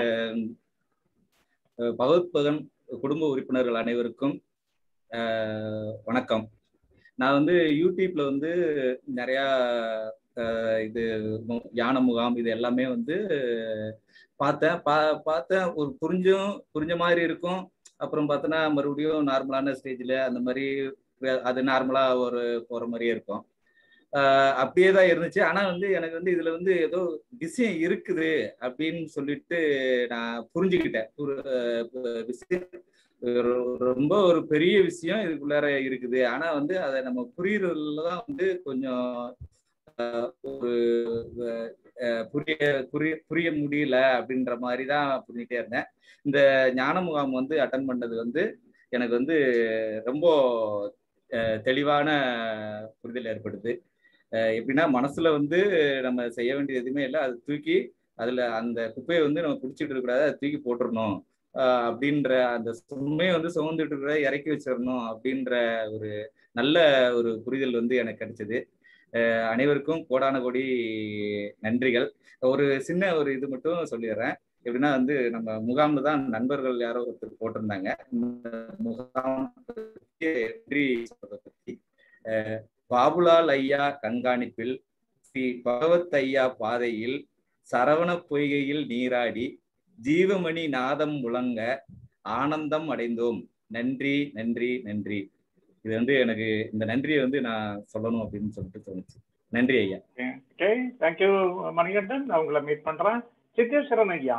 அஹ், பகவத் பகன் குடும்ப உறுப்பினர்கள் அனைவருக்கும் அஹ், வணக்கம் நான் வந்து யூடியூப்ல வந்து நிறையா அஹ், இது மு- யான முகாம் இது எல்லாமே வந்து பார்த்தேன் பா பார்த்தேன் ஒரு புரிஞ்சும் புரிஞ்ச மாதிரி இருக்கும் அப்புறம் பார்த்தோன்னா மறுபடியும் நார்மலான ஸ்டேஜில் அந்த மாதிரி வே- அது நார்மலா ஒரு போற மாதிரியே இருக்கும் ஆஹ் அப்படியே தான் இருந்துச்சு ஆனா வந்து எனக்கு வந்து இதுல வந்து ஏதோ விஷயம் இருக்குது அப்படின்னு சொல்லிட்டு நான் புரிஞ்சுக்கிட்டேன் ஒரு அஹ் விஷயம் ஒரு- ரொம்ப ஒரு பெரிய விஷயம் இதுக்குள்ளார இருக்குது ஆனா வந்து அதை நம்ம புரியுறதுல தான் வந்து கொஞ்சம் ஆஹ் ஒரு அஹ் புரிய புரிய புரிய முடியல அப்படின்ற மாதிரி தான் புரிஞ்சுட்டே இருந்தேன் இந்த ஞான முகாம் வந்து அட்டன் பண்ணது வந்து எனக்கு வந்து ரொம்ப அஹ் தெளிவான புரிதல் ஏற்படுது அஹ் எப்படின்னா மனசுல வந்து நம்ம செய்ய வேண்டியது எதுவுமே இல்லை அதை தூக்கி அதுல அந்த குப்பையை வந்து நம்ம பிடிச்சிட்டு இருக்கக்கூடாது அதை தூக்கி போட்டுறணும் ஆஹ் அப்படின்ற அந்த சுமையை வந்து சுமந்துட்டு இருக்கிற இறக்கி வச்சிடணும் அப்படின்ற ஒரு நல்ல ஒரு புரிதல் வந்து எனக்கு கிடைச்சது அஹ் அனைவருக்கும் கோடான கோடி நன்றிகள் ஒரு சின்ன ஒரு இது மட்டும் சொல்லிடுறேன் எப்படின்னா வந்து நம்ம முகாம்ல தான் நண்பர்கள் யாரோ ஒருத்தர் போட்டிருந்தாங்க இந்த முகாம் பத்தி வெற்றி சொல்றதை பத்தி அஹ் பாபுலால் ஐயா கண்காணிப்பில் ஸ்ரீ பகவத் ஐயா பாதையில் சரவண பொய்கையில் நீராடி ஜீவமணி நாதம் முழங்க ஆனந்தம் அடைந்தோம் நன்றி நன்றி நன்றி இது வந்து எனக்கு இந்த நன்றியை வந்து நான் சொல்லணும் அப்படின்னு சொல்லிட்டு தோணுச்சு நன்றி ஐயா ஓகே தேங்க்யூ மணிகண்டன் நான் உங்களை மீட் பண்றேன் சித்தேஸ்வரன் ஐயா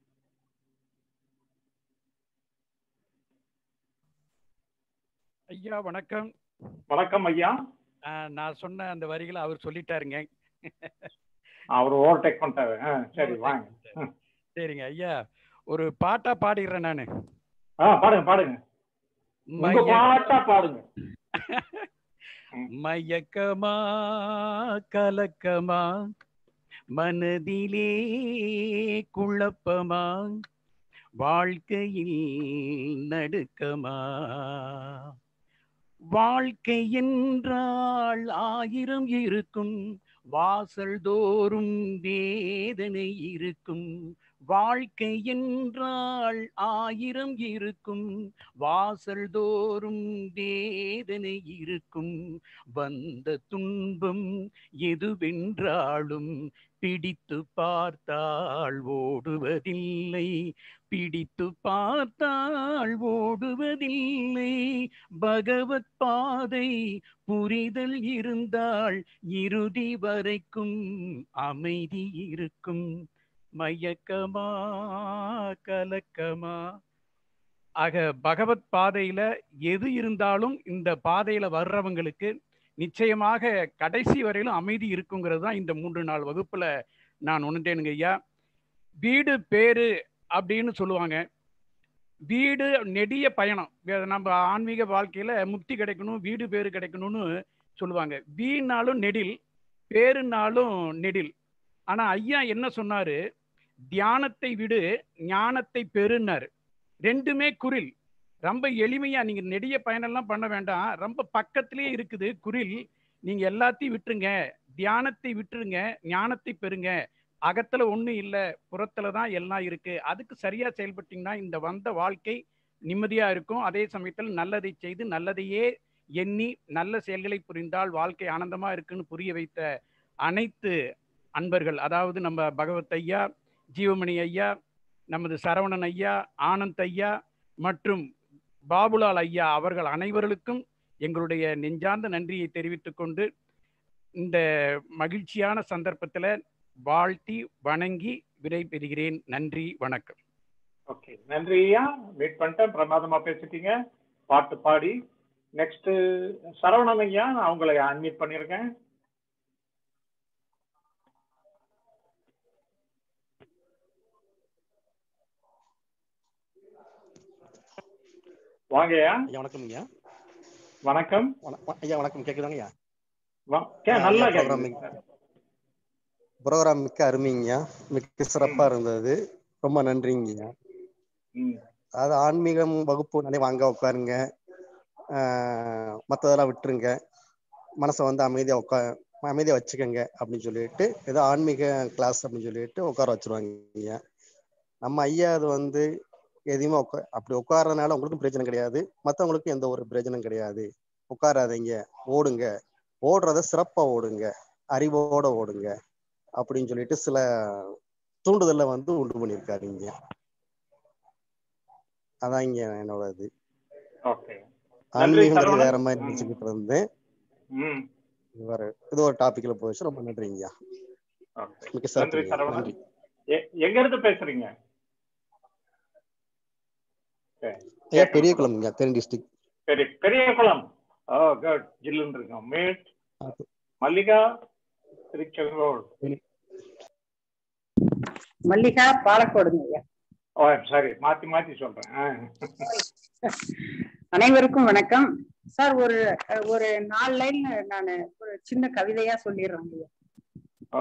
ஐயா வணக்கம் வணக்கம் ஐயா ஆஹ் நான் சொன்ன அந்த வரிகளை அவர் சொல்லிட்டாருங்க அவர் ஓவர்டேக் பண்ணிட்டாரு ஆ, சரி வாங்க ம். சரிங்க ஐயா ஒரு பாட்டா பாடிடுறேன் நானு ஆ பாடுங்க பாடுங்க உங்க மைய- பாட்டா பாடுங்க மயக்கமா கலக்கமா மனதிலே குழப்பமா வாழ்க்கையில் நடுக்கமா வாழ்க்கை என்றால் ஆயிரம் இருக்கும் வாசல் தோறும் வேதனை இருக்கும் வாழ்க்கை என்றால் ஆயிரம் இருக்கும் வாசல் தோறும் வேதனை இருக்கும் வந்த துன்பம் எதுவென்றாலும் பிடித்து பார்த்தால் ஓடுவதில்லை பிடித்து பார்த்தால் ஓடுவதில்லை பகவத் பாதை புரிதல் இருந்தால் இறுதி வரைக்கும் அமைதி இருக்கும் மயக்கமா கலக்கமா ஆக பகவத் பாதையில எது இருந்தாலும் இந்த பாதையில வர்றவங்களுக்கு நிச்சயமாக கடைசி வரையிலும் அமைதி இருக்குங்கிறது தான் இந்த மூன்று நாள் வகுப்புல நான் உணர்ந்தேனுங்க ஐயா வீடு பேரு அப்படின்னு சொல்லுவாங்க வீடு நெடிய பயணம் வே- நம்ம ஆன்மீக வாழ்க்கையில முக்தி கிடைக்கணும் வீடு பேரு கிடைக்கணும்னு சொல்லுவாங்க வீணாலும் நெடில் பேருனாலும் நெடில் ஆனா ஐயா என்ன சொன்னாரு தியானத்தை விடு ஞானத்தை பெறுனாரு ரெண்டுமே குரில் ரொம்ப எளிமையா நீங்க நெடிய பயனெல்லாம் பண்ண வேண்டாம் ரொம்ப பக்கத்திலே இருக்குது குரில் நீங்க எல்லாத்தையும் விட்டுருங்க தியானத்தை விட்டுருங்க ஞானத்தை பெறுங்க அகத்துல ஒண்ணும் இல்ல புறத்துல தான் எல்லாம் இருக்கு அதுக்கு சரியா செயல்பட்டீங்கன்னா இந்த வந்த வாழ்க்கை நிம்மதியா இருக்கும் அதே சமயத்தில் நல்லதை செய்து நல்லதையே எண்ணி நல்ல செயல்களை புரிந்தால் வாழ்க்கை ஆனந்தமா இருக்குன்னு புரிய வைத்த அனைத்து அன்பர்கள் அதாவது நம்ம பகவத் ஐயா ஜீவமணி ஐயா நமது சரவணன் ஐயா ஆனந்த் ஐயா மற்றும் பாபுலால் ஐயா அவர்கள் அனைவர்களுக்கும் எங்களுடைய நெஞ்சார்ந்த நன்றியை தெரிவித்துக் கொண்டு இந்த மகிழ்ச்சியான சந்தர்ப்பத்தில் வாழ்த்தி வணங்கி விடை பெறுகிறேன் நன்றி வணக்கம் ஓகே நன்றி ஐயா மீட் பண்ணிட்டேன் பிரமாதமா பேசிட்டீங்க பாட்டு பாடி நெக்ஸ்ட் சரவணன் ஐயா நான் உங்களை அன்மீட் பண்ணியிருக்கேன் வாங்க ஐயா ஐயா வணக்கம் ஐயா வணக்கம் வண- வ- ஐயா வணக்கம் கேக்குதாங்க ஐயா வா- கே- ஆ, நல்லா ஐயா, program கேக்குது மிக்க- ப்ரோக்ராம் மிக்க அருமைங்கய்யா மிக்க சிறப்பா இருந்தது ரொம்ப நன்றிங்கய்யா ம். அதாவது ஆன்மீகம் வகுப்பு நிறைய வாங்க உட்காருங்க ஆஹ் மத்ததெல்லாம் விட்டுருங்க மனசை வந்து அமைதியா உட்கா அமைதியா வச்சுக்கோங்க அப்படின்னு சொல்லிட்டு ஏதோ ஆன்மீக கிளாஸ் அப்படின்னு சொல்லிட்டு உட்கார வச்சிருவாங்க நம்ம ஐயா அது வந்து எதையுமே உட்கா அப்படி உட்கார்றதுனால உங்களுக்கும் பிரயோஜனம் கிடையாது மற்றவங்களுக்கும் எந்த ஒரு பிரயோஜனம் கிடையாது உட்காராதீங்க ஓடுங்க ஓடுறத சிறப்பா ஓடுங்க அறிவோட ஓடுங்க அப்படின்னு சொல்லிட்டு சில தூண்டுதலை வந்து உண்டு பண்ணியிருக்காரு இங்க அதான் இங்க என்னோட இது ஓகே நன்றி ஆன்மீகங்கிறது சரவணன் வேற மாதிரி ம். நினைச்சுக்கிட்டு இருந்தேன் ம் இது வேற இது ஒரு டாபிக்ல போயிடுச்சு ரொம்ப நன்றிங்கய்யா ஓகே மிக்க நன்றி சிறப்புங்க சரவணன் நன்றி எ- எங்க இருந்து பேசுறீங்க சரி, ஐயா கேட்கல பெரிய போல. குளம்ங்க தேனி டிஸ்ட்ரிக்ட் சரி பெரியகுளம் ஓ குட் ஜில்லுன்னு இருக்கோம் மீட் மல்லிகா திருச்செங்கோடு மல்லிகா பாலக்கோடுங்க ஐயா ஓ சரி மாத்தி மாத்தி சொல்றேன் ஆ. அனைவருக்கும் வணக்கம் சார் ஒரு ஒரு நாலு லைன் நான் ஒரு சின்ன கவிதையா சொல்லிடுறேன் ஐயா ஓ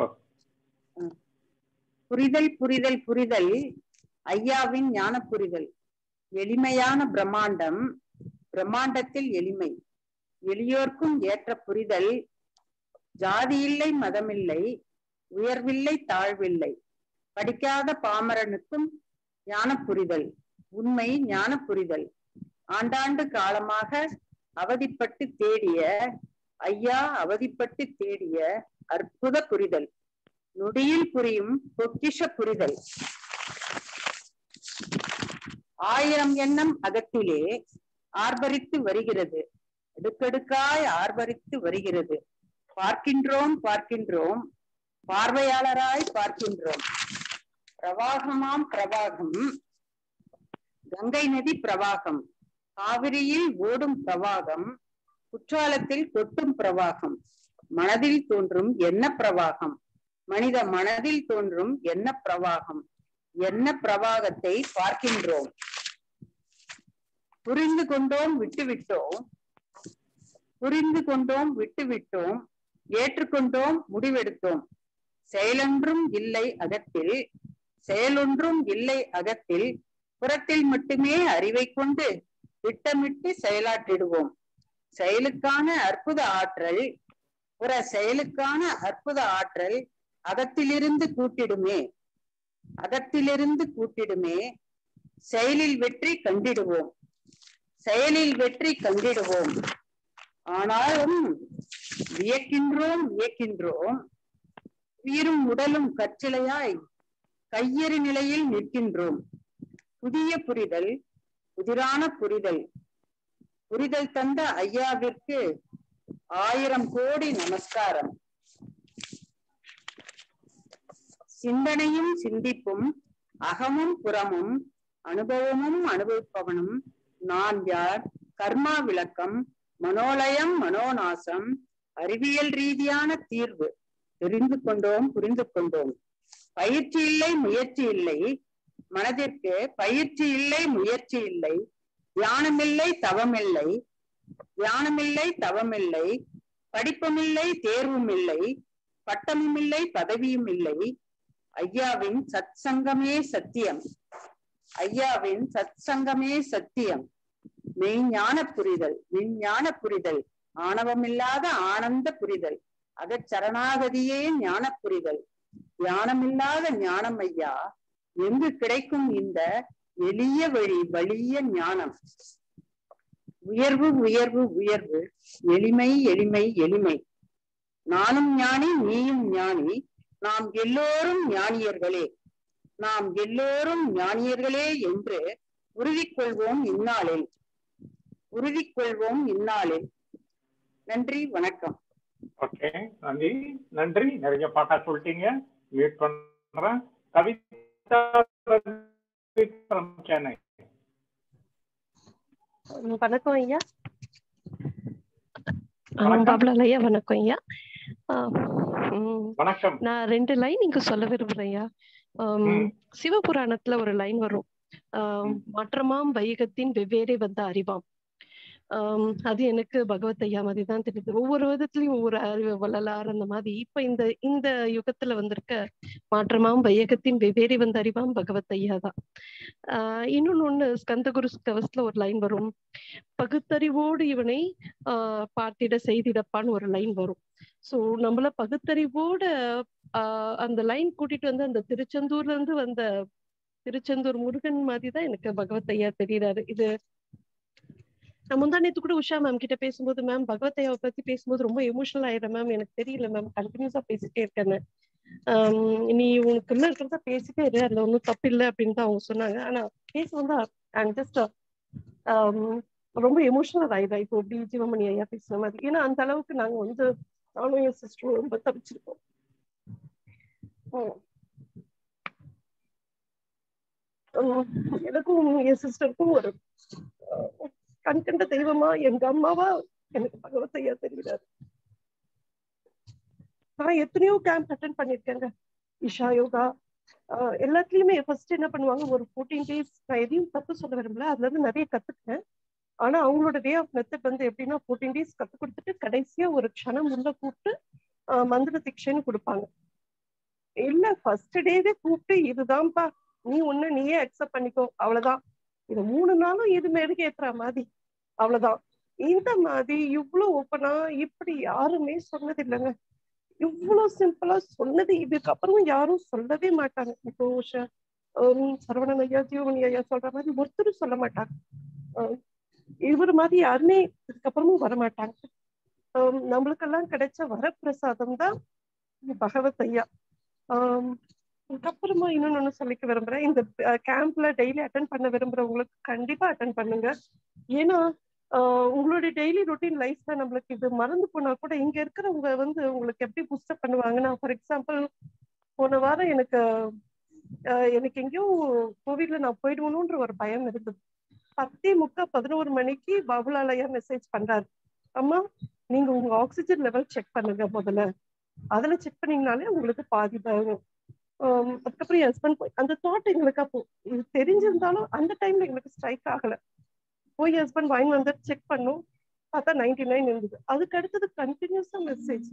புரிதல் புரிதல் புரிதல் ஐயாவின் ஞான புரிதல் எளிமையான பிரம்மாண்டம் பிரம்மாண்டத்தில் எளிமை எளியோர்க்கும் ஏற்ற புரிதல் ஜாதி இல்லை மதமில்லை உயர்வில்லை தாழ்வில்லை படிக்காத பாமரனுக்கும் ஞான புரிதல் உண்மை ஞான புரிதல் ஆண்டாண்டு காலமாக அவதிப்பட்டு தேடிய ஐயா அவதிப்பட்டு தேடிய அற்புத புரிதல் நொடியில் புரியும் பொக்கிஷ புரிதல் ஆயிரம் எண்ணம் அகத்திலே ஆர்ப்பரித்து வருகிறது அடுக்கடுக்காய் ஆர்ப்பரித்து வருகிறது பார்க்கின்றோம் பார்க்கின்றோம் பார்வையாளராய் பார்க்கின்றோம் பிரவாகமாம் பிரவாகம் கங்கை நதி பிரவாகம் காவிரியில் ஓடும் பிரவாகம் குற்றாலத்தில் கொட்டும் பிரவாகம் மனதில் தோன்றும் என்ன பிரவாகம் மனித மனதில் தோன்றும் என்ன பிரவாகம் என்ன பிரவாகத்தை பார்க்கின்றோம் புரிந்து கொண்டோம் விட்டுவிட்டோம் புரிந்து கொண்டோம் விட்டுவிட்டோம் ஏற்றுக்கொண்டோம் முடிவெடுத்தோம் செயலொன்றும் இல்லை அகத்தில் செயலொன்றும் இல்லை அகத்தில் புறத்தில் மட்டுமே அறிவை கொண்டு திட்டமிட்டு செயலாற்றிடுவோம் செயலுக்கான அற்புத ஆற்றல் புற செயலுக்கான அற்புத ஆற்றல் அகத்திலிருந்து கூட்டிடுமே அகத்திலிருந்து கூட்டிடுமே செயலில் வெற்றி கண்டிடுவோம் செயலில் வெற்றி கண்டிடுவோம் ஆனாலும் வியக்கின்றோம் வியக்கின்றோம் உயிரும் உடலும் கற்சிலையாய் கையறு நிலையில் நிற்கின்றோம் புதிய புரிதல் புதிரான புரிதல் புரிதல் தந்த ஐயாவிற்கு ஆயிரம் கோடி நமஸ்காரம் சிந்தனையும் சிந்திப்பும் அகமும் புறமும் அனுபவமும் அனுபவிப்பவனும் நான் யார் கர்மா விளக்கம் மனோலயம் மனோநாசம் அறிவியல் ரீதியான தீர்வு தெரிந்து கொண்டோம் புரிந்து கொண்டோம் பயிற்சி இல்லை முயற்சி இல்லை மனதிற்கு பயிற்சி இல்லை முயற்சி இல்லை தியானமில்லை தவமில்லை தியானமில்லை தவமில்லை படிப்புமில்லை தேர்வும் இல்லை பட்டமும் இல்லை பதவியும் இல்லை ஐயாவின் சத் சங்கமே சத்தியம் ஐயாவின் சத் சங்கமே சத்தியம் மெய்ஞான புரிதல் விஞ்ஞான புரிதல் ஆணவமில்லாத ஆனந்த புரிதல் அகச்சரணாகதியே ஞான புரிதல் தியானமில்லாத ஞானம் ஐயா எங்கு கிடைக்கும் இந்த எளிய வழி வலிய ஞானம் உயர்வு உயர்வு உயர்வு எளிமை எளிமை எளிமை நானும் ஞானி நீயும் ஞானி நாம் எல்லோரும் ஞானியர்களே நாம் எல்லோரும் ஞானியர்களே என்று உறுதி கொள்வோம் இந்நாளில் உறுதி கொள்வோம் இந்நாளில் நன்றி வணக்கம் ஓகே நன்றி நன்றி நிறைய பாட்டா சொல்லிட்டீங்க மியூட் பண்றேன் கவிதா from சென்னை ம், வணக்கம் ஐயா ஆ, வணக்கம். பாபுலால் ஐயா வணக்கம் ஐயா ஆ, ம், வணக்கம் நான் ரெண்டு லைன் இங்க சொல்ல விரும்புறேன் ஐயா ஆம், ம். சிவபுராணத்துல ஒரு லைன் வரும் ஆம், மாற்றமாம் வைகத்தின் வெவ்வேறே வந்த அறிவாம் ஆம், அது எனக்கு பகவத் ஐயா மாதிரி தான் தெரியுது ஒவ்வொரு விதத்துலயும் ஒவ்வொரு அறிவு வள்ளலார் அந்த மாதிரி இப்ப இந்த இந்த யுகத்துல வந்திருக்க மாற்றமாம் வையகத்தின் வெவ்வேறே வந்த அறிவாம் பகவத் ஐயா தான் ஆஹ் இன்னொன்னு ஒண்ணு ஸ்கந்தகுரு கவசத்துல ஒரு லைன் வரும் பகுத்தறிவோடு இவனை ஆஹ் பார்த்திட செய்திடப்பான்னு ஒரு லைன் வரும் சோ நம்மள பகுத்தறிவோட ஆஹ் அந்த லைன் கூட்டிட்டு வந்து அந்த திருச்செந்தூர்ல இருந்து வந்த திருச்செந்தூர் முருகன் மாதிரி தான் எனக்கு பகவத் ஐயா தெரியறாரு இது நான் முந்தா நேத்து கூட உஷா மேம் கிட்ட பேசும்போது மேம் பகவத் ஐயாவை பத்தி பேசும்போது ரொம்ப எமோஷனல் ஆயிடுறேன் மேம் எனக்கு தெரியல மேம் கண்டினியூஸா பேசிட்டே இருக்கேன்னு ஆம், நீ உனக்குள்ள இருக்கிறத பேசிட்டே இரு அதுல ஒன்றும் தப்பு இல்லை அப்படின்னு தான் அவங்க சொன்னாங்க ஆனா பேச வந்தா ஐம் ஜஸ்ட் ரொம்ப எமோஷனல் ஆயிடுறேன் இப்போ எப்படி ஜீவமணி ஐயா பேசுன மாதிரி ஏன்னா அந்த அளவுக்கு நாங்க வந்து நானும் என் சிஸ்டரும் ரொம்ப தப்பிச்சிருக்கோம் உம். உம், எனக்கும் என் சிஸ்டருக்கும் ஒரு அஹ், கண் கண்ட தெய்வமா எங்க அம்மாவா எனக்கு பகவத் ஐயா தெரிகிறாரு நான் எத்தனையோ கேம்ப் அட்டன் பண்ணிருக்கேங்க இஷா யோகா ஆஹ் எல்லாத்துலயுமே ஃபர்ஸ்ட் என்ன பண்ணுவாங்க ஒரு ஃபோர்டீன் டேஸ் நான் எதையும் தப்பு சொல்ல விரும்பல அதுல இருந்து நிறைய கத்துக்கிட்டேன் ஆனா அவங்களோட வே ஆஃப் மெத்தட் வந்து எப்படின்னா ஃபோர்டீன் டேஸ் கத்து கொடுத்துட்டு கடைசியா ஒரு க்ஷணம் உள்ள கூப்பிட்டு ஆஹ் மந்திர திக்ஷன்னு கொடுப்பாங்க இல்ல ஃபர்ஸ்ட் டேவே கூப்பிட்டு இதுதான்ப்பா நீ ஒண்ணு நீயே அக்செப்ட் பண்ணிக்கோ அவ்வளவுதான் இது மூணு நாளும் இது மெருகு ஏத்துற மாதிரி அவ்வளவுதான் இந்த மாதிரி இவ்வளவு ஓப்பனா இப்படி யாருமே சொன்னது இல்லைங்க இவ்வளவு சிம்பிளா சொன்னது இதுக்கப்புறம் யாரும் சொல்லவே மாட்டாங்க இப்போ ஷ- ஹம் சரவணன் ஐயா ஜீவமணி ஐயா சொல்ற மாதிரி ஒருத்தரும் சொல்ல மாட்டாங்க ஹம் இவர் மாதிரி யாருமே இதுக்கப்புறமும் வர மாட்டாங்க ஹம் நம்மளுக்கெல்லாம் கிடைச்ச வரப்பிரசாதம் தான் பகவத் ஐயா ஆம், அதுக்கப்புறமா இன்னொன்னு ஒண்ணு சொல்லிக்க விரும்புறேன் இந்த கேம்ப்ல டெய்லி அட்டன் பண்ண விரும்புறவங்களுக்கு கண்டிப்பா அட்டன் பண்ணுங்க ஏன்னா ஆஹ் உங்களுடைய டெய்லி ரொட்டீன் லைஃப்ல நம்மளுக்கு இது மறந்து போனா கூட இங்க இருக்கிறவங்க வந்து உங்களுக்கு எப்படி புஸ்டப் பண்ணுவாங்கன்னா ஃபார் எக்ஸாம்பிள் போன வாரம் எனக்கு ஆஹ் எனக்கு எங்கேயோ கோவிட்ல நான் போயிடுவணுன்ற ஒரு பயம் இருந்தது பத்தே முக்கா பதினோரு மணிக்கு பாபுலாலயா மெசேஜ் பண்றாரு அம்மா நீங்க உங்க ஆக்சிஜன் லெவல் செக் பண்ணுங்க முதல்ல அதுல செக் பண்ணீங்கனாலே உங்களுக்கு பாதி பயம் ஆம், அதுக்கப்புறம் என் ஹஸ்பண்ட் போய் அந்த தாட் எங்களுக்கு அப்போ இது தெரிஞ்சிருந்தாலும் அந்த டைம்ல எங்களுக்கு ஸ்ட்ரைக் ஆகல போய் ஹஸ்பண்ட் வாங்கி வந்து செக் பண்ணோம் பார்த்தா நைன்டி நைன் இருந்தது அதுக்கு அடுத்தது கண்டினியூஸா மெசேஜ்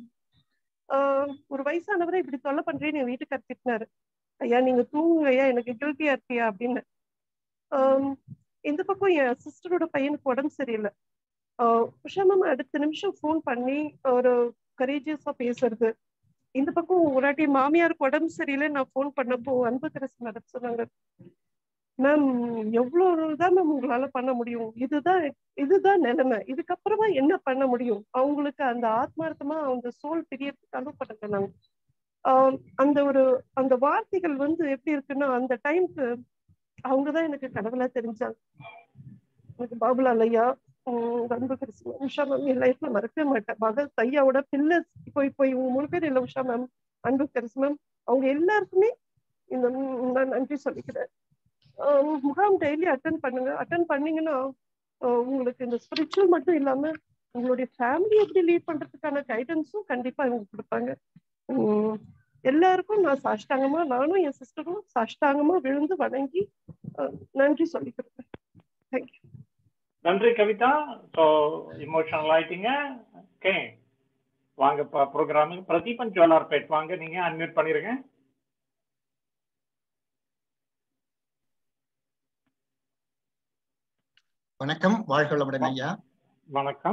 ஒரு வயசானவரை இப்படி தொல்லை பண்றேன்னு என் வீட்டுக்கார் திட்டினாரு ஐயா நீங்க தூங்குங்க ஐயா எனக்கு கில்ட்டியா இருக்கியா அப்படின்னு ஆம், இந்த பக்கம் என் சிஸ்டரோட பையனுக்கு உடம்பு சரியில்லை ஆஹ் உஷா மேம் அடுத்த நிமிஷம் ஃபோன் பண்ணி ஒரு கரேஜியஸா பேசுறது இந்த பக்கம் ஒரு வாட்டி மாமியாருக்கு உடம்பு சரியில்லை நான் ஃபோன் பண்ணப்போ அன்புக்கரசு மேடம் சொன்னாங்க மேம் எவ்வளவுதான் மேம் உங்களால பண்ண முடியும் இதுதான் இதுதான் நிலைமை இதுக்கப்புறமா என்ன பண்ண முடியும் அவங்களுக்கு அந்த ஆத்மார்த்தமா அந்த சோல் பிரியறதுக்கு அலோவ் பண்ணுங்க நாங்க ஆஹ் அந்த ஒரு அந்த வார்த்தைகள் வந்து எப்படி இருக்குன்னா அந்த டைம்க்கு அவங்கதான் எனக்கு கடவுளா தெரிஞ்சாங்க எனக்கு பாபுலால் ஐயா உம் அன்பு கிறிஸ்துவ உஷா மேம் என் லைஃப்ல மறக்கவே மாட்டேன் பகத் ஐயாவோட பிள்ளை இப்போ இப்போ இவங்க மூணு பேர் இல்லை உஷா மேம் அன்பு கிறிஸ் மேம் அவங்க எல்லாருக்குமே இந்த ம் நான் நன்றி சொல்லிக்கிறேன் ஆஹ் முகாம் டெய்லி அட்டன் பண்ணுங்க அட்டன் பண்ணீங்கன்னா ஆஹ் உங்களுக்கு இந்த ஸ்பிரிச்சுவல் மட்டும் இல்லாம உங்களுடைய ஃபேமிலி எப்படி லீட் பண்றதுக்கான கைடன்ஸும் கண்டிப்பா இவங்க கொடுப்பாங்க உம் எல்லாருக்கும் நான் சாஷ்டாங்கமா நானும் என் சிஸ்டரும் சாஷ்டாங்கமா விழுந்து வணங்கி ஆஹ் நன்றி சொல்லிக்கிறேன் தேங்க்யூ நன்றி கவிதா ஸோ இமோஷனல் ஆயிட்டீங்க ஓகே வாங்க ப்ரோக்ராமுக்கு பிரதீபன் ஜோலார்பேட் வாங்க நீங்க அன்மியூட் பண்ணிருங்க வணக்கம் வாழ்க வளமுடன் ஐயா வணக்கம்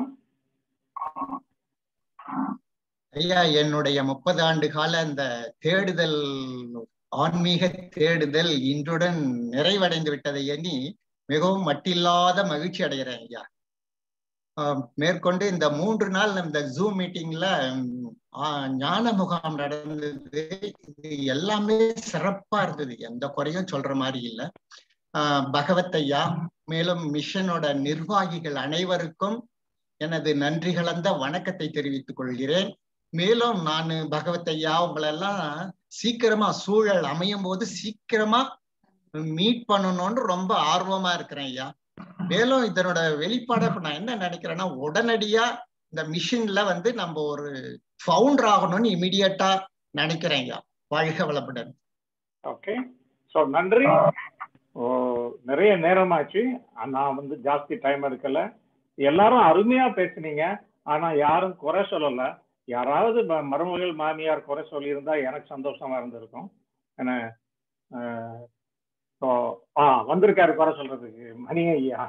ஐயா என்னுடைய முப்பது ஆண்டு கால அந்த தேடுதல் ஆன்மீக தேடுதல் இன்றுடன் நிறைவடைந்து விட்டதை எண்ணி மிகவும் மட்டில்லாத மகிழ்ச்சி அடைகிறேன் ஐயா ஆஹ் மேற்கொண்டு இந்த மூன்று நாள் இந்த ஜூம் மீட்டிங்ல ஞான முகாம் நடந்தது இது எல்லாமே சிறப்பா இருந்தது எந்த குறையும் சொல்ற மாதிரி இல்லை ஆஹ் பகவத் ஐயா மேலும் மிஷனோட நிர்வாகிகள் அனைவருக்கும் எனது நன்றி கலந்த வணக்கத்தை தெரிவித்துக் கொள்கிறேன் மேலும் நான் பகவத் ஐயா உங்களெல்லாம் சீக்கிரமா சூழல் அமையும் போது சீக்கிரமா மீட் பண்ணணும்னு ரொம்ப ஆர்வமா இருக்கிறேன் ஐயா மேலும் இதனோட வெளிப்பாடை இப்ப நான் என்ன நினைக்கிறேன்னா உடனடியா இந்த மிஷின்ல வந்து நம்ம ஒரு ஃபவுண்டர் ஆகணும்னு இமிடியட்டா நினைக்கிறேன் ஐயா வாழ்க வளமுடன் ஓகே ஸோ நன்றி ஓ நிறைய நேரமாச்சு நான் வந்து ஜாஸ்தி டைம் எடுக்கல எல்லாரும் அருமையா பேசுனீங்க ஆனா யாரும் குறை சொல்லல யாராவது ம- மருமகள் மாமியார் குறை சொல்லியிருந்தா எனக்கு சந்தோஷமா இருந்திருக்கும் ஏன்னா அஹ், so, ஆ வந்திருக்காரு குறை சொல்றதுக்கு மணி ஐயா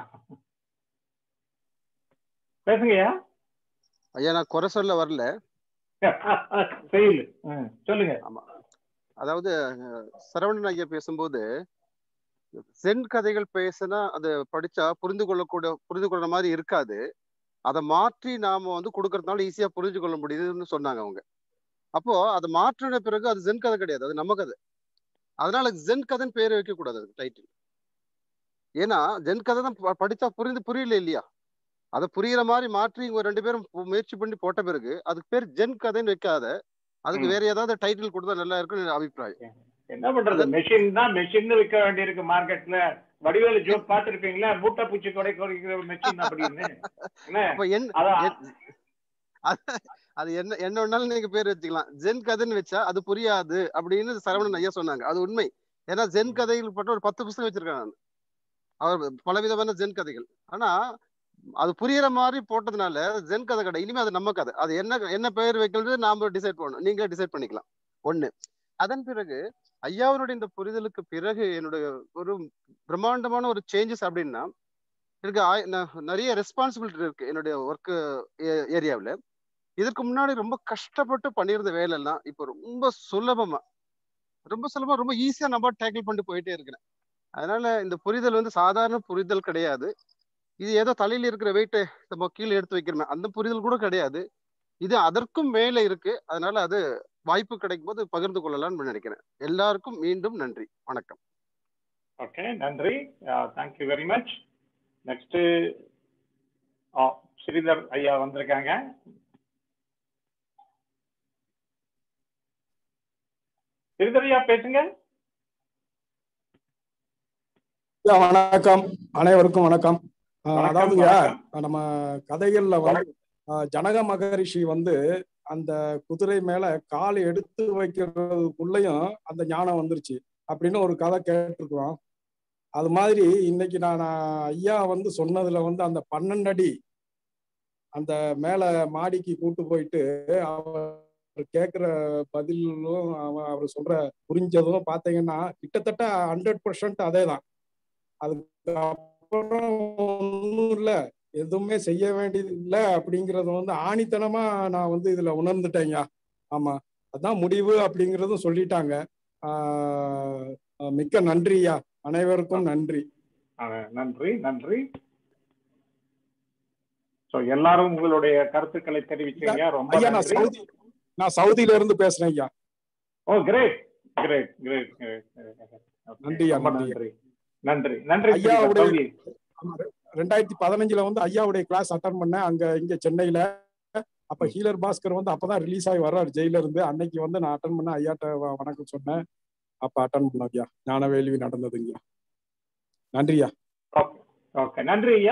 பேசுங்கய்யா ஐயா நான் குறை சொல்ல வரல செய்யல ம், சொல்லுங்க ஆமா அதாவது அஹ், சரவணன் ஐயா பேசும்போது சென் கதைகள் பேசினா அது படிச்சா புரிந்து கொள்ளக்கூடிய புரிந்து கொள்ற மாதிரி இருக்காது அதை மாற்றி நாம வந்து கொடுக்கறதுனால ஈஸியா புரிஞ்சு கொள்ள முடியுதுன்னு சொன்னாங்க அவங்க அப்போ அதை மாற்றின பிறகு அது ஜென் கதை கிடையாது அது நம்ம கதை அதனால ஜென் கதைன்னு பேர் வைக்க கூடாது அதுக்கு டைட்டில் ஏன்னா ஜென் கதை தான் ப- படிச்சா புரிந்து புரியல இல்லையா அதை புரியுற மாதிரி மாற்றி இவங்க ரெண்டு பேரும் பு- முயற்சி பண்ணி போட்ட பிறகு அதுக்கு பேர் ஜென் கதைன்னு வைக்காத அதுக்கு ம். வேற ஏதாவது டைட்டில் கொடுத்தா நல்லா இருக்கும்னு அபிப்பிராயம் என்ன பண்றது மெஷின் தான் மெஷின் விற்க வேண்டியிருக்கு மார்க்கெட்ல வடிவேலு ஜோக் பார்த்திருப்பீங்களா மூட்டை பூச்சி கொடை குறைக்கிற மெஷின் அப்படின்னு என்ன அப்ப என் அதான் என்- அது- அது என்ன என்ன வேணாலும் நீங்க பேர் வச்சுக்கலாம் ஜென் கதைன்னு வச்சா அது புரியாது அப்படின்னு சரவணன் ஐயா சொன்னாங்க அது உண்மை ஏன்னா ஜென் கதைகள் பட்ட ஒரு பத்து புத்தகம் வச்சிருக்கேன் நான் அவர் பலவிதமான ஜென் கதைகள் ஆனா அது புரியுற மாதிரி போட்டதுனால ஜென் கதை கடை இனிமே அது நம்ம கதை அது என்ன என்ன பெயர் வைக்கிறது நாம டிசைட் பண்ணணும் நீங்களே டிசைட் பண்ணிக்கலாம் ஒண்ணு அதன் பிறகு ஐயாவினுடைய இந்த புரிதலுக்கு பிறகு என்னுடைய ஒரு பிரம்மாண்டமான ஒரு சேஞ்சஸ் அப்படின்னா எனக்கு ஆய- ந- நிறைய ரெஸ்பான்சிபிலிட்டி இருக்கு என்னுடைய ஒர்க் ஏரியாவில் இதற்கு முன்னாடி ரொம்ப கஷ்டப்பட்டு பண்ணியிருந்த வேலையெல்லாம் இப்போ ரொம்ப சுலபமா ரொம்ப சுலபமா ரொம்ப ஈஸியா நம்ம டேக்கிள் பண்ணிட்டு போயிட்டே இருக்கிறேன் அதனால இந்த புரிதல் வந்து சாதாரண புரிதல் கிடையாது இது ஏதோ தலையில இருக்கிற வெயிட்டை நம்ம கீழே எடுத்து வைக்கிறோமே அந்த புரிதல் கூட கிடையாது இது அதற்கும் மேலே இருக்கு அதனால அது வாய்ப்பு கிடைக்கும் போது பகிர்ந்து கொள்ளலாம்னு நினைக்கிறேன் எல்லாருக்கும் மீண்டும் நன்றி வணக்கம் ஓகே நன்றி thank you very much next Sridhar ஐயா வந்திருக்காங்க ஸ்ரீதர் ஐயா பேசுங்க ஐயா, வணக்கம் அனைவருக்கும் வணக்கம் ஆஹ் வணக்கம், அதாவதுங்க வணக்கம். நம்ம கதைகள்ல வந்து ஆஹ் ஜனக மகரிஷி வந்து அந்த குதிரை மேல கால் எடுத்து வைக்கிறதுக்குள்ளயும் அந்த ஞானம் வந்துருச்சு அப்படின்னு ஒரு கதை கேட்டிருக்கிறோம் அது மாதிரி இன்னைக்கு நான் ஐயா வந்து சொன்னதுல வந்து அந்த பன்னெண்டு அடி அந்த மேல மாடிக்கு கூட்டு போயிட்டு அவர் கேட்கிற பதிலும் அவ- அவர் சொல்ற புரிஞ்சதும் பாத்தீங்கன்னா கிட்டத்தட்ட ஹண்ட்ரட் பர்சன்ட் அதே தான் அதுக்கு அப்புறம் ஒன்றும் இல்லை எதுவுமே செய்ய வேண்டியது இல்லை அப்படிங்கறது வந்து ஆணித்தனமா நான் வந்து இதுல உணர்ந்துட்டேங்க ஆமா அதான் முடிவு அப்படிங்கறதும் சொல்லிட்டாங்க ஆஹ் ஆஹ் மிக்க நன்றியா அனைவருக்கும் நன்றி அஹ் நன்றி நன்றி ஸோ எல்லாரும் உங்களுடைய கருத்துக்களை தெரிவிச்சீங்க ரொம்ப ஐயா நான் நன்றி சவுதி நான் சவுதியில இருந்து பேசுறேன் ஐயா ஓ கிரேட் கிரேட் கிரேட் கிரேட் நன்றியா ரொம்ப நன்றி நன்றி நன்றி நன்றி ஸ்ரீதர் ஐயாவுடைய சௌதி ஆமா, ரெ- ரெண்டாயிரத்தி பதினஞ்சுல வந்து ஐயாவுடைய கிளாஸ் அட்டன் பண்ணேன் அங்க இங்க சென்னையில அப்ப ஹீலர் பாஸ்கர் வந்து அப்பதான் ரிலீஸ் ஆகி வர்றாரு ஜெயில இருந்து அன்னைக்கு வந்து நான் அட்டன் பண்ண ஐயாட்ட வ- வணக்கம் சொன்னேன் அப்ப அட்டன் பண்ண ஐயா ஞான வேள்வி நடந்ததுங்க நன்றியா ஓகே ஓகே நன்றி ஐயா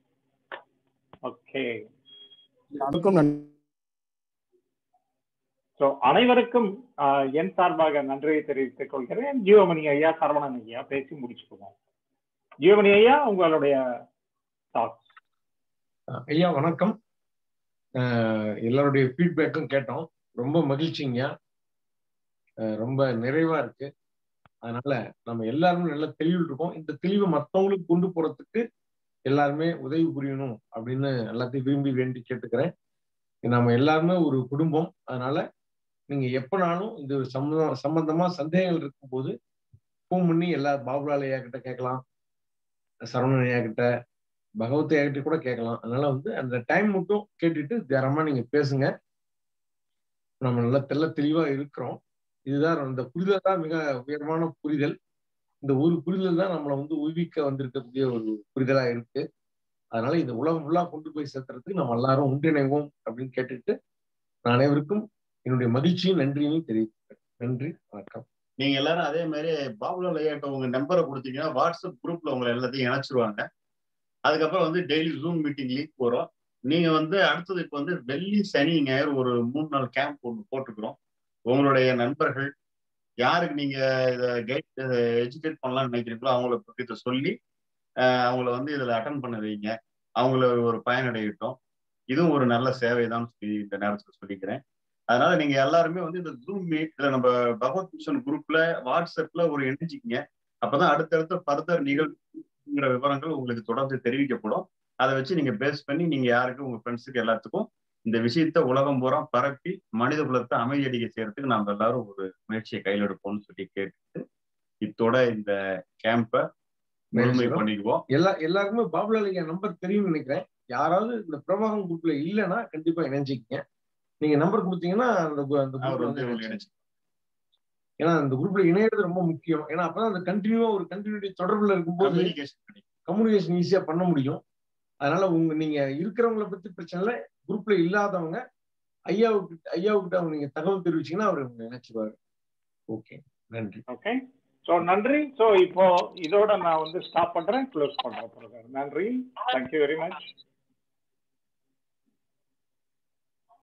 ஓகே அதுக்கும் நன்றி ஸோ அனைவருக்கும் ஆஹ், என் சார்பாக நன்றியை தெரிவித்துக் கொள்கிறேன் ஜீவமணி ஐயா சரவணன் ஐயா பேசி முடிச்சுக்குவோம் ஜீவமணி ஐயா உங்களுடைய thoughts. ஐயா வணக்கம் அஹ் எல்லாருடைய ஃபீட்பேக்கும் கேட்டோம் ரொம்ப மகிழ்ச்சிங்க அஹ் ரொம்ப நிறைவா இருக்கு அதனால நம்ம எல்லாரும் நல்ல தெளிவில் இருக்கோம் இந்த தெளிவை மற்றவங்களுக்கு கொண்டு போறதுக்கு எல்லாருமே உதவி புரியணும் அப்படின்னு எல்லாத்தையும் விரும்பி வேண்டி கேட்டுக்கிறேன் நம்ம எல்லாருமே ஒரு குடும்பம் அதனால நீங்க எப்பனாலும் இந்த சம்பந்தம் சம்பந்தமா சந்தேகங்கள் இருக்கும்போது ஃபோன் பண்ணி எல்லா பாபுலால் ஐயா கிட்ட கேட்கலாம் சரவணன் ஐயா கிட்ட பகவத் ஐயா கிட்ட கூட கேட்கலாம் அதனால வந்து அந்த டைம் மட்டும் கேட்டுட்டு தாராளமா நீங்க பேசுங்க நம்ம நல்லா தெள்ள தெளிவா இருக்கிறோம் இதுதான் இந்த புரிதல் தான் மிக உயர்வான புரிதல் இந்த ஒரு புரிதல் தான் நம்மளை வந்து உய்விக்க வந்திருக்கக்கூடிய ஒரு புரிதலா இருக்கு அதனால இந்த உலகம் ஃபுல்லா கொண்டு போய் சேர்த்துறதுக்கு நம்ம எல்லாரும் ஒன்றிணைவோம் அப்படின்னு கேட்டுட்டு நான் அனைவருக்கும் என்னுடைய மகிழ்ச்சியும் நன்றியையும் தெரிவிக்கிறேன் நன்றி வணக்கம் நீங்க எல்லாரும் அதே மாதிரி பாபுலால் ஐயாட்ட உங்க நம்பரை கொடுத்தீங்கன்னா வாட்ஸ்அப் குரூப்ல உங்களை எல்லாத்தையும் இணைச்சிருவாங்க அதுக்கப்புறம் வந்து டெய்லி ஜூம் மீட்டிங் லிங்க் போறோம் நீங்க வந்து அடுத்தது இப்போ வந்து வெள்ளி சனி ஞாயிறு ஒரு மூணு நாள் கேம்ப் ஒன்று போட்டுக்கிறோம் உங்களுடைய நண்பர்கள் யாருக்கு நீங்க இதை கைட் எஜுகேட் பண்ணலாம்னு நினைக்கிறீங்களோ அவங்கள பத்தி இதை சொல்லி அஹ் அவங்கள வந்து இதுல அட்டன் பண்ண வைங்க அவங்கள ஒரு பயனடையட்டும் இதுவும் ஒரு நல்ல சேவை தான் சொல்லி இந்த நேரத்துல சொல்லிக்கிறேன் அதனால நீங்க எல்லாருமே வந்து இந்த ஜூம் மீட்ல நம்ம பகவத் மிஷன் குரூப்ல வாட்ஸ்அப்ல ஒரு இணைஞ்சிக்கிங்க அப்பதான் அடுத்தடுத்த ஃபர்தர் நிகழ்வுங்கிற விவரங்கள் உங்களுக்கு தொடர்ந்து தெரிவிக்கப்படும் அதை வச்சு நீங்க பேஸ் பண்ணி நீங்க யாருக்கு உங்க ஃப்ரெண்ட்ஸுக்கு எல்லாத்துக்கும் இந்த விஷயத்த உலகம் பூரா பரப்பி மனித குலத்தை அமைதியடிக்க செய்யறதுக்கு நாம எல்லாரும் ஒரு முயற்சியை கையில் எடுப்போம்னு சொல்லி கேட்டுட்டு இத்தோட இந்த கேம்பை முழுமை பண்ணிக்குவோம் எல்லா எல்லாருக்குமே பாபுலால் ஐயா நம்பர் தெரியும்னு நினைக்கிறேன் யாராவது இந்த பிரபாகம் குரூப்ல இல்லைன்னா கண்டிப்பா இணைஞ்சிக்கங்க நீங்க நம்பர் கொடுத்தீங்கன்னா அந்த கு- அந்த அவர் குரூப்ல வந்து வந்து உங்களை இணைச்சு இணைச்சு ஏன்னா அந்த குரூப்ல இணையறது ரொம்ப முக்கியம் ஏன்னா அப்பதான் அந்த கண்டினியூவா ஒரு கண்டினியூட்டி தொடர்புல இருக்கும்போது கம்யூனிகேஷன் கிடைக்கும் கம்யூனிகேஷன் ஈஸியா பண்ண முடியும் அதனால உங்க நீங்க இருக்கிறவங்கள பத்தி பிரச்சனை இல்லை குரூப்ல இல்லாதவங்க ஐயாவுக்கு ஐயாவுக்கிட்ட அவங்க நீங்க தகவல் தெரிவிச்சீங்கன்னா அவர் உங்களை நினைச்சுவாரு ஓகே நன்றி ஓகே ஸோ நன்றி ஸோ இப்போ இதோட நான் வந்து ஸ்டாப் பண்றேன் க்ளோஸ் பண்றேன் நன்றி தேங்க்யூ வெரி மச்